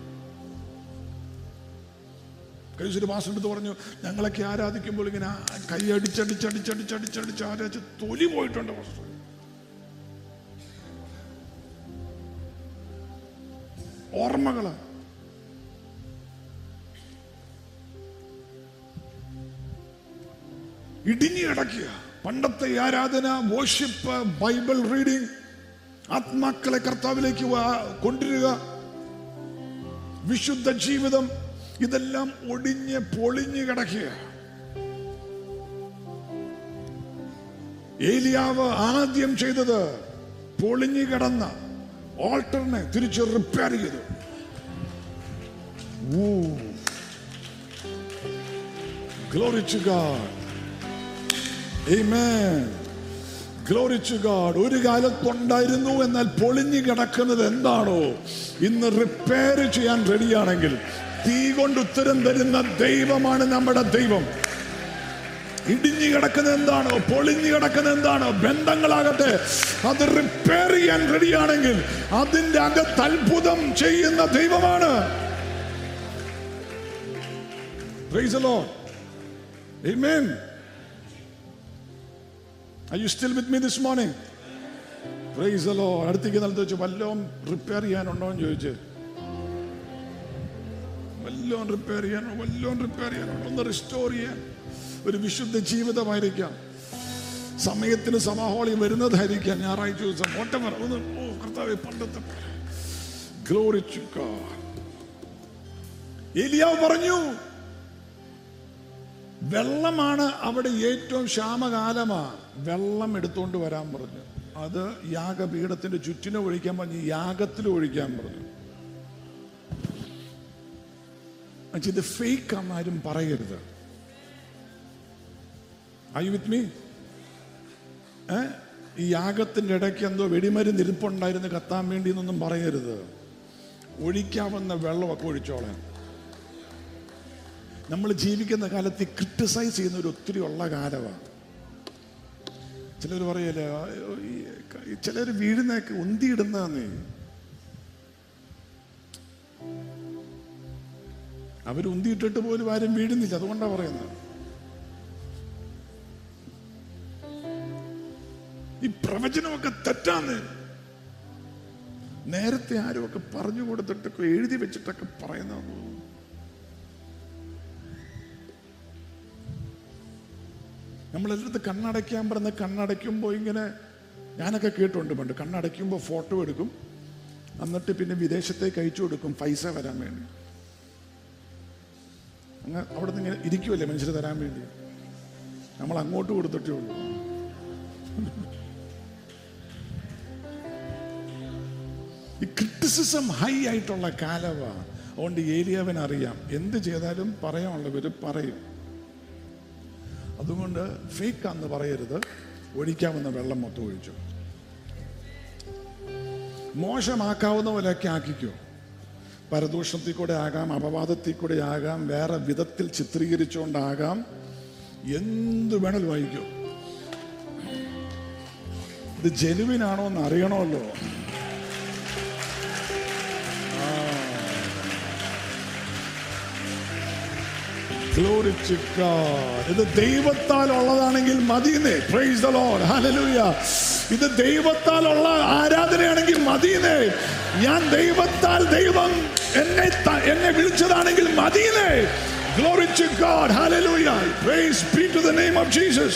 Speaker 2: കഴിച്ചൊരു മാസം എടുത്ത് പറഞ്ഞു ഞങ്ങളൊക്കെ ആരാധിക്കുമ്പോൾ ഇങ്ങനെ ആ കൈ അടിച്ചടിച്ചടിച്ചടിച്ചടിച്ചടിച്ച് ആരാധിച്ച് തൊലി പോയിട്ടുണ്ട് മാസ്റ്റർ ഓർമ്മകള് ഇടിഞ്ഞു കിടക്കുക പണ്ടത്തെ ആരാധന വോഷിപ്പ് ബൈബിൾ റീഡിംഗ് ആത്മാക്കളെ കർത്താവിലേക്ക് വാ- കൊണ്ടുവരിക വിശുദ്ധ ജീവിതം ഇതെല്ലാം ഒടിഞ്ഞ് പൊളിഞ്ഞു കിടക്കുക ഏലിയാവ് ആദ്യം ചെയ്തത് പൊളിഞ്ഞു കിടന്ന ഓൾട്ടറിനെ തിരിച്ച് റിപ്പയർ ചെയ്തു glory to God Amen. Glory to God. ഒരു കാലത്തുണ്ടായിരുന്നു എന്നാൽ പൊളിഞ്ഞു കിടക്കുന്നത് എന്താണോ ഇന്ന് റിപ്പയർ ചെയ്യാൻ റെഡിയാണെങ്കിൽ തീ കൊണ്ട് ഉത്തരം തരുന്ന ദൈവമാണ് നമ്മുടെ ദൈവം ഇടിഞ്ഞു കിടക്കുന്നത് എന്താണോ പൊളിഞ്ഞു കിടക്കുന്നത് എന്താണോ ബന്ധങ്ങളാകട്ടെ അത് റിപ്പയർ ചെയ്യാൻ റെഡിയാണെങ്കിൽ അതിന്റെ അകത്ത് അത്ഭുതം ചെയ്യുന്ന ദൈവമാണ് Praise the Lord. Amen. Are you still with me this morning? Praise the Lord. അടുത്തേക്ക് നിലത്ത് വെച്ച് വല്ലതും റിപ്പയർ ചെയ്യാനുണ്ടോ എന്ന് ചോദിച്ച് വല്ലതും റിപ്പയർ ചെയ്യാനോ വല്ലതും റിപ്പയർ ചെയ്യാനോ ഒന്ന് റിസ്റ്റോർ ചെയ്യാൻ ഒരു വിശുദ്ധ ജീവിതമായിരിക്കാം സമയത്തിന് സമാഹോളി വരുന്നതായിരിക്കാം ഞായറാഴ്ച ദിവസം whatever. ഒന്ന് ഓ കർത്താവെ പണ്ടത്തെ ഗ്ലോറി ചുക്ക ഏലിയാവ് പറഞ്ഞു വെള്ളമാണ് അവിടെ ഏറ്റവും ക്ഷാമകാലമാ വെള്ളം എടുത്തുകൊണ്ട് വരാൻ പറഞ്ഞു അത് യാഗപീഠത്തിന്റെ ചുറ്റിനും ഒഴിക്കാൻ പറഞ്ഞു യാഗത്തിലും ഒഴിക്കാൻ പറഞ്ഞു എന്നുവെച്ചാ ഇത് ഫേക്ക് ആരും പറയരുത് ഐ വിത്ത് മീ ഏ ഈ യാഗത്തിന്റെ ഇടയ്ക്ക് എന്തോ വെടിമരുന്ന് ഇരിപ്പുണ്ടായിരുന്നു കത്താൻ വേണ്ടി എന്നൊന്നും പറയരുത് ഒഴിക്കാവുന്ന വെള്ളമൊക്കെ ഒഴിച്ചോളാം നമ്മൾ ജീവിക്കുന്ന കാലത്ത് ക്രിട്ടിസൈസ് ചെയ്യുന്നവർ ഒത്തിരി ഉള്ള കാലമാണ് ചിലർ പറയല്ലേ ചിലർ വീഴുന്നൊക്കെ ഉന്തിയിടുന്നേ അവർ ഉന്തിയിട്ടിട്ട് പോലും ആരും വീഴുന്നില്ല അതുകൊണ്ടാണ് പറയുന്നത് ഈ പ്രവചനമൊക്കെ തെറ്റാന്ന് നേരത്തെ ആരുമൊക്കെ പറഞ്ഞു കൊടുത്തിട്ടൊക്കെ എഴുതി വെച്ചിട്ടൊക്കെ പറയുന്ന നമ്മളെല്ലായിടത്ത് കണ്ണടയ്ക്കാൻ പറഞ്ഞ് കണ്ണടയ്ക്കുമ്പോൾ ഇങ്ങനെ ഞാനൊക്കെ കേട്ടുണ്ട് പണ്ട് കണ്ണടയ്ക്കുമ്പോൾ ഫോട്ടോ എടുക്കും എന്നിട്ട് പിന്നെ വിദേശത്തേക്ക് അയച്ചു കൊടുക്കും പൈസ വരാൻ വേണ്ടി അങ്ങ് അവിടെ നിന്ന് ഇങ്ങനെ ഇരിക്കുമല്ലേ മനുഷ്യർ തരാൻ വേണ്ടി നമ്മൾ അങ്ങോട്ട് കൊടുത്തിട്ടേ ഉള്ളൂ ഈ ക്രിറ്റിസിസം ഹൈ ആയിട്ടുള്ള കാലമാണ് അതുകൊണ്ട് ഏലിയാവൻ അറിയാം എന്ത് ചെയ്താലും പറയാനുള്ളവർ പറയും അതുകൊണ്ട് ഫേക്കാന്ന് പറയരുത് ഒഴിക്കാവുന്ന വെള്ളം മൊത്തം ഒഴിച്ചു മോശമാക്കാവുന്ന പോലെയൊക്കെ ആക്കിക്കോ പരദൂഷണത്തിൽ കൂടെ ആകാം അപവാദത്തിൽ കൂടെ ആകാം വേറെ വിധത്തിൽ ചിത്രീകരിച്ചുകൊണ്ടാകാം എന്ത് വേണേലും വായിക്കോ ഇത് ജനുവിനാണോ എന്ന് അറിയണമല്ലോ Glory to God. ഇത് ദൈവത്താൽ ഉള്ളതാണെങ്കിൽ മതിയെന്നേ പ്രൈസ് ദ ലോർഡ് ഹല്ലേലൂയ ഇത് ദൈവത്താൽ ഉള്ള ആരാധനയാണെങ്കിൽ മതിയെന്നേ ഞാൻ ദൈവത്താൽ ദൈവം എന്നെ ത- എന്നെ വിളിച്ചതാണെങ്കിൽ മതിയെന്നേ Glory to God. Hallelujah. Praise be to the name of Jesus.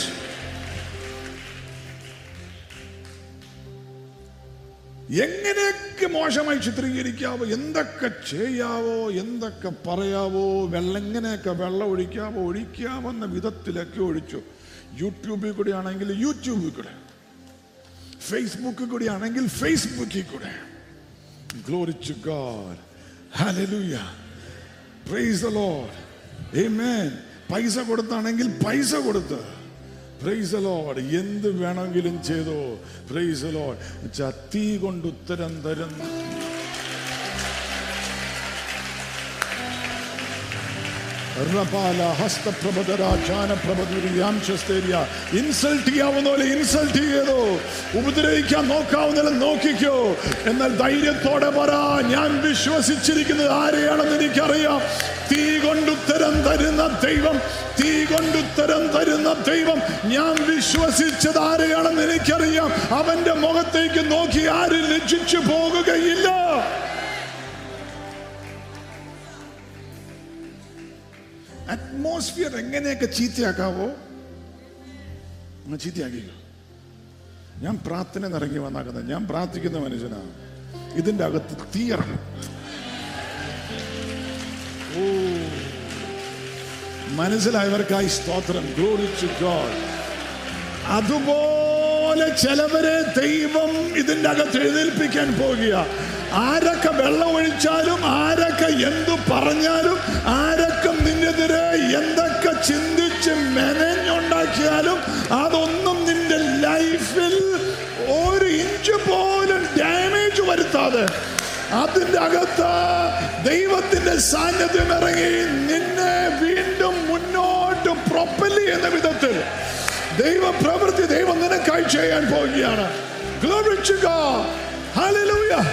Speaker 2: എങ്ങനെയൊക്കെ മോശമായി ചിത്രീകരിക്കാവോ എന്തൊക്കെ ചെയ്യാവോ എന്തൊക്കെ പറയാവോ വെള്ളം എങ്ങനെയൊക്കെ വെള്ളം ഒഴിക്കാവോ ഒഴിക്കാവുന്ന വിധത്തിലൊക്കെ ഒഴിച്ചു യൂട്യൂബിൽ കൂടെ ആണെങ്കിൽ യൂട്യൂബിൽ കൂടെ ഫേസ്ബുക്കിൽ കൂടെ ആണെങ്കിൽ ഫേസ്ബുക്കിൽ കൂടെ glory to God hallelujah praise the Lord amen പൈസ കൊടുത്താണെങ്കിൽ പൈസ കൊടുത്ത് പ്രൈസ് ലോഡ് എന്ത് വേണമെങ്കിലും ചെയ്തോ പ്രൈസ് ലോഡ് തീ കൊണ്ട് ഉത്തരം തരുന്ന ഇൻസൾട്ട് ചെയ്യാവുന്ന പോലെ ഇൻസൾട്ട് ചെയ്തോ ഉപദ്രവിക്കാൻ നോക്കാവുന്ന നോക്കിക്കോ എന്നാൽ ധൈര്യത്തോടെ പറ ഞാൻ വിശ്വസിച്ചിരിക്കുന്നത് ആരെയാണെന്ന് എനിക്കറിയാം തീ കൊണ്ടുത്തരം തരുന്ന ദൈവം തീ കൊണ്ടുത്തരം തരുന്ന ദൈവം ഞാൻ വിശ്വസിച്ചത് ആരെയാണെന്ന് എനിക്കറിയാം അവന്റെ മുഖത്തേക്ക് നോക്കി ആരും ലജ്ജിച്ചു പോകുകയില്ല അറ്റ്മോസ്ഫിയർ എങ്ങനെയൊക്കെ ചീത്തയാക്കാവോ അങ്ങ് ചീത്തയാക്കിക്കോ ഞാൻ പ്രാർത്ഥന ഇറങ്ങി വന്നാക്കുന്നത് ഞാൻ പ്രാർത്ഥിക്കുന്ന മനുഷ്യനാണ് ഇതിന്റെ അകത്ത് തീയറണം ഓ മനസ്സിലായവർക്കായി സ്തോത്രം ഗ്ലോറി ടു ഗോഡ് അതുപോലെ ചിലവരെ ദൈവം ഇതിന്റെ അകത്ത് എഴുന്നേൽപ്പിക്കാൻ പോകുക ആരൊക്കെ വെള്ളം ഒഴിച്ചാലും ആരൊക്കെ എന്തു പറഞ്ഞാലും ആരൊക്കെ നിന്നെതിരെ എന്തൊക്കെ ചിന്തിച്ച് മെനഞ്ഞുണ്ടാക്കിയാലും അതൊന്നും നിന്റെ ലൈഫിൽ ഒരു ഇഞ്ച് പോലും ഡാമേജ് വരുത്താതെ അതിന്റെ അകത്ത് ദൈവത്തിന്റെ സാന്നിധ്യം ഇറങ്ങി നിന്നെ വീണ്ടും മുന്നോട്ട് പ്രൊപ്പല് ചെയ്യുന്ന വിധത്തിൽ ദൈവ പ്രവൃത്തി ദൈവം നിനക്കായി ചെയ്യാൻ പോവുകയാണ് Glory to God. Hallelujah.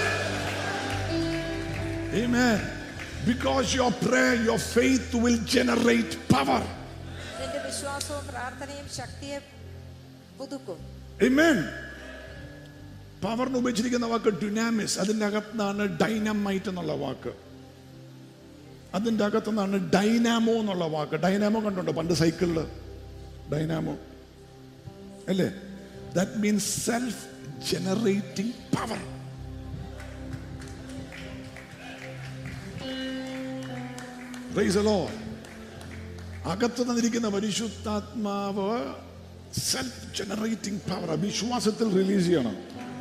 Speaker 2: Amen. Because your prayer, your faith will generate power.
Speaker 3: നിന്റെ വിശ്വാസവും പ്രാർത്ഥനയും ശക്തിയെ പുതുക്കും
Speaker 2: Amen. പവറിന് ഉപയോഗിച്ചിരിക്കുന്ന വാക്ക് ഡുനാമിസ് അതിൻ്റെ അകത്താണ് ഡൈനമൈറ്റ് എന്നുള്ള വാക്ക് അതിൻ്റെ അകത്തുനിന്നാണ് ഡൈനാമോ എന്നുള്ള വാക്ക് ഡൈനാമോ കണ്ടുണ്ടോ പണ്ട് സൈക്കിളിൽ ഡൈനാമോ അല്ലേ that means self generating power അകത്ത് തന്നിരിക്കുന്ന പരിശുദ്ധാത്മാവ് സെൽഫ് ജനറേറ്റിംഗ് പവർ വിശ്വാസത്തിൽ റിലീസ് ചെയ്യണം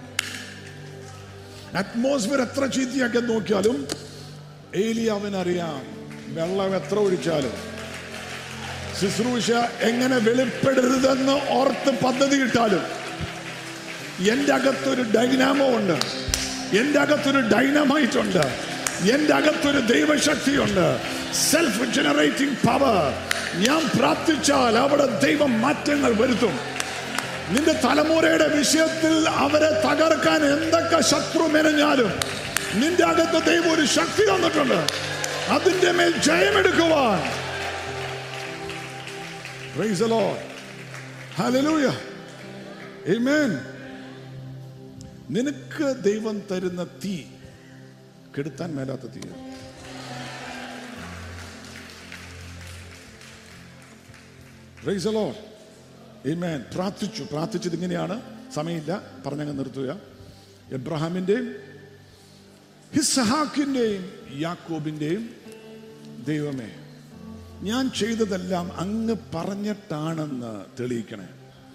Speaker 2: അറ്റ്മോസ്ഫിയർ എത്ര ചീത്തയാക്കി നോക്കിയാലും ഏലിയാവിനറിയാം വെള്ളം എത്ര ഒഴിച്ചാലും ശുശ്രൂഷ എങ്ങനെ വെളിപ്പെടരുതെന്ന് ഓർത്ത് പദ്ധതി ഇട്ടാലും എൻ്റെ അകത്തൊരു ഡൈനാമോ ഉണ്ട് എൻ്റെ അകത്തൊരു ഡൈനമൈറ്റ് ഉണ്ട് എൻ്റെ അകത്തൊരു ദൈവശക്തിയുണ്ട് സെൽഫ് ജനറേറ്റിംഗ് പവർ ഞാൻ പ്രാർത്ഥിച്ചാൽ അവിടെ ദൈവം മാറ്റങ്ങൾ വരുത്തും നിന്റെ തലമുറയുടെ വിഷയത്തിൽ അവരെ തകർക്കാൻ എന്തൊക്കെ ശത്രു മെനഞ്ഞാലും നിന്റെ അകത്ത് ദൈവം ഒരു ശക്തി തന്നിട്ടുണ്ട് അതിന്റെ മേൽ ജയമെടുക്കുവാൻ Praise the Lord. Hallelujah. Amen. നിനക്ക് ദൈവം തരുന്ന തീ കെടുത്താൻ മേലാത്ത തീ Praise the Lord. Amen. പ്രാർത്ഥിച്ചു പ്രാർത്ഥിച്ചത് ഇങ്ങനെയാണ് സമയമില്ല പറഞ്ഞങ്ങ് നിർത്തുക എബ്രഹാമിൻ്റെയും ഹിസ്ഹാക്കിൻ്റെയും യാക്കോബിൻ്റെയും ദൈവമേ ഞാൻ ചെയ്തതെല്ലാം അങ്ങ് പറഞ്ഞിട്ടാണെന്ന് തെളിയിക്കണേ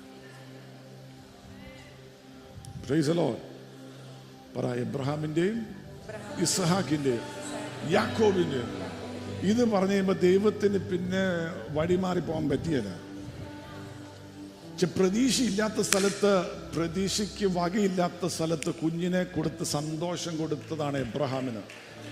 Speaker 2: Praise the Lord. പറ എബ്രഹാമിൻ്റെയും ഇസ്ഹാക്കിൻ്റെയും യാക്കോബിൻ്റെയും ഇത് പറഞ്ഞു കഴിയുമ്പോൾ ദൈവത്തിന് പിന്നെ വഴിമാറി പോകാൻ പറ്റിയല്ല പക്ഷെ പ്രതീക്ഷയില്ലാത്ത സ്ഥലത്ത് പ്രതീക്ഷയ്ക്ക് വകയില്ലാത്ത സ്ഥലത്ത് കുഞ്ഞിനെ കൊടുത്ത് സന്തോഷം കൊടുത്തതാണ് എബ്രഹാമിന്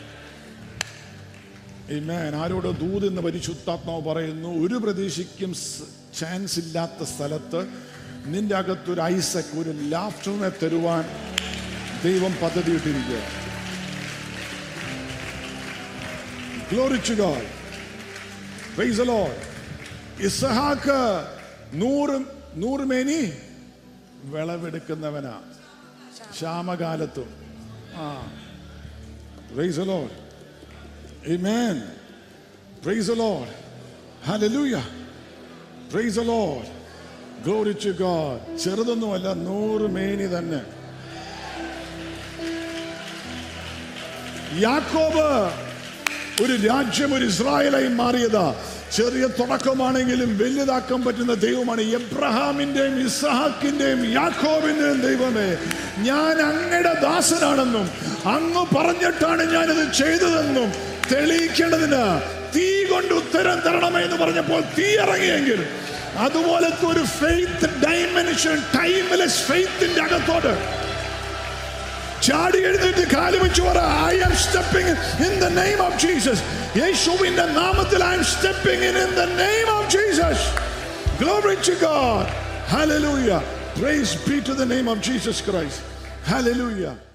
Speaker 2: Amen. ആരോട് ദൂത് എന്ന് പരിശുദ്ധാത്മാവ് പറയുന്നു ഒരു പ്രതീക്ഷയ്ക്കും ചാൻസ് ഇല്ലാത്ത സ്ഥലത്ത് നിന്റെ അകത്തൊരു ഐസക് ഒരു ലാഫ്റ്ററിനെ തരുവാൻ ദൈവം പദ്ധതിയിട്ടിരിക്കുക Glory to God. Praise the Lord. ഇസഹാക്ക് നൂറ് നൂറ് മേനി വിളവെടുക്കുന്നവനാ ക്ഷാമകാലത്തും ആ Praise the Lord. Amen. Praise the Lord. Hallelujah. Praise the Lord. Glory to God. ചെറുതൊന്നുമല്ല നൂറ് മേനി തന്നെ യാക്കോബ് ഒരു രാജ്യം ഒരു ഇസ്രായേലായി മാറിയതാ ചെറിയ തുടക്കമാണെങ്കിലും വലുതാക്കാൻ പറ്റുന്ന ദൈവമാണ് എബ്രഹാമിന്റെയും ഇസഹാക്കിന്റെയും യാക്കോബിന്റെയും ദൈവമേ ഞാൻ അങ്ങയുടെ ദാസനാണെന്നും അങ്ങ് പറഞ്ഞിട്ടാണ് ഞാനിത് ചെയ്തതെന്നും തെളിയിക്കേണ്ടതിന് തീ കൊണ്ട് ഉത്തരം തരണമേ എന്ന് പറഞ്ഞപ്പോൾ തീ ഇറങ്ങിയെങ്കിൽ അതുപോലത്തെ ഒരു ഫെയ്ത്ത് ഡൈമെൻഷൻ ടൈംലെസ് ഫെയ്ത്തിന്റെ അകത്തോട്ട് ചാടി എഴുന്നേറ്റ് കാല് വെച്ച് പറ I am stepping in the name of Jesus യേശുവിന്റെ നാമത്തിൽ I am stepping in in the name of Jesus glory to God hallelujah praise be to the name of Jesus Christ hallelujah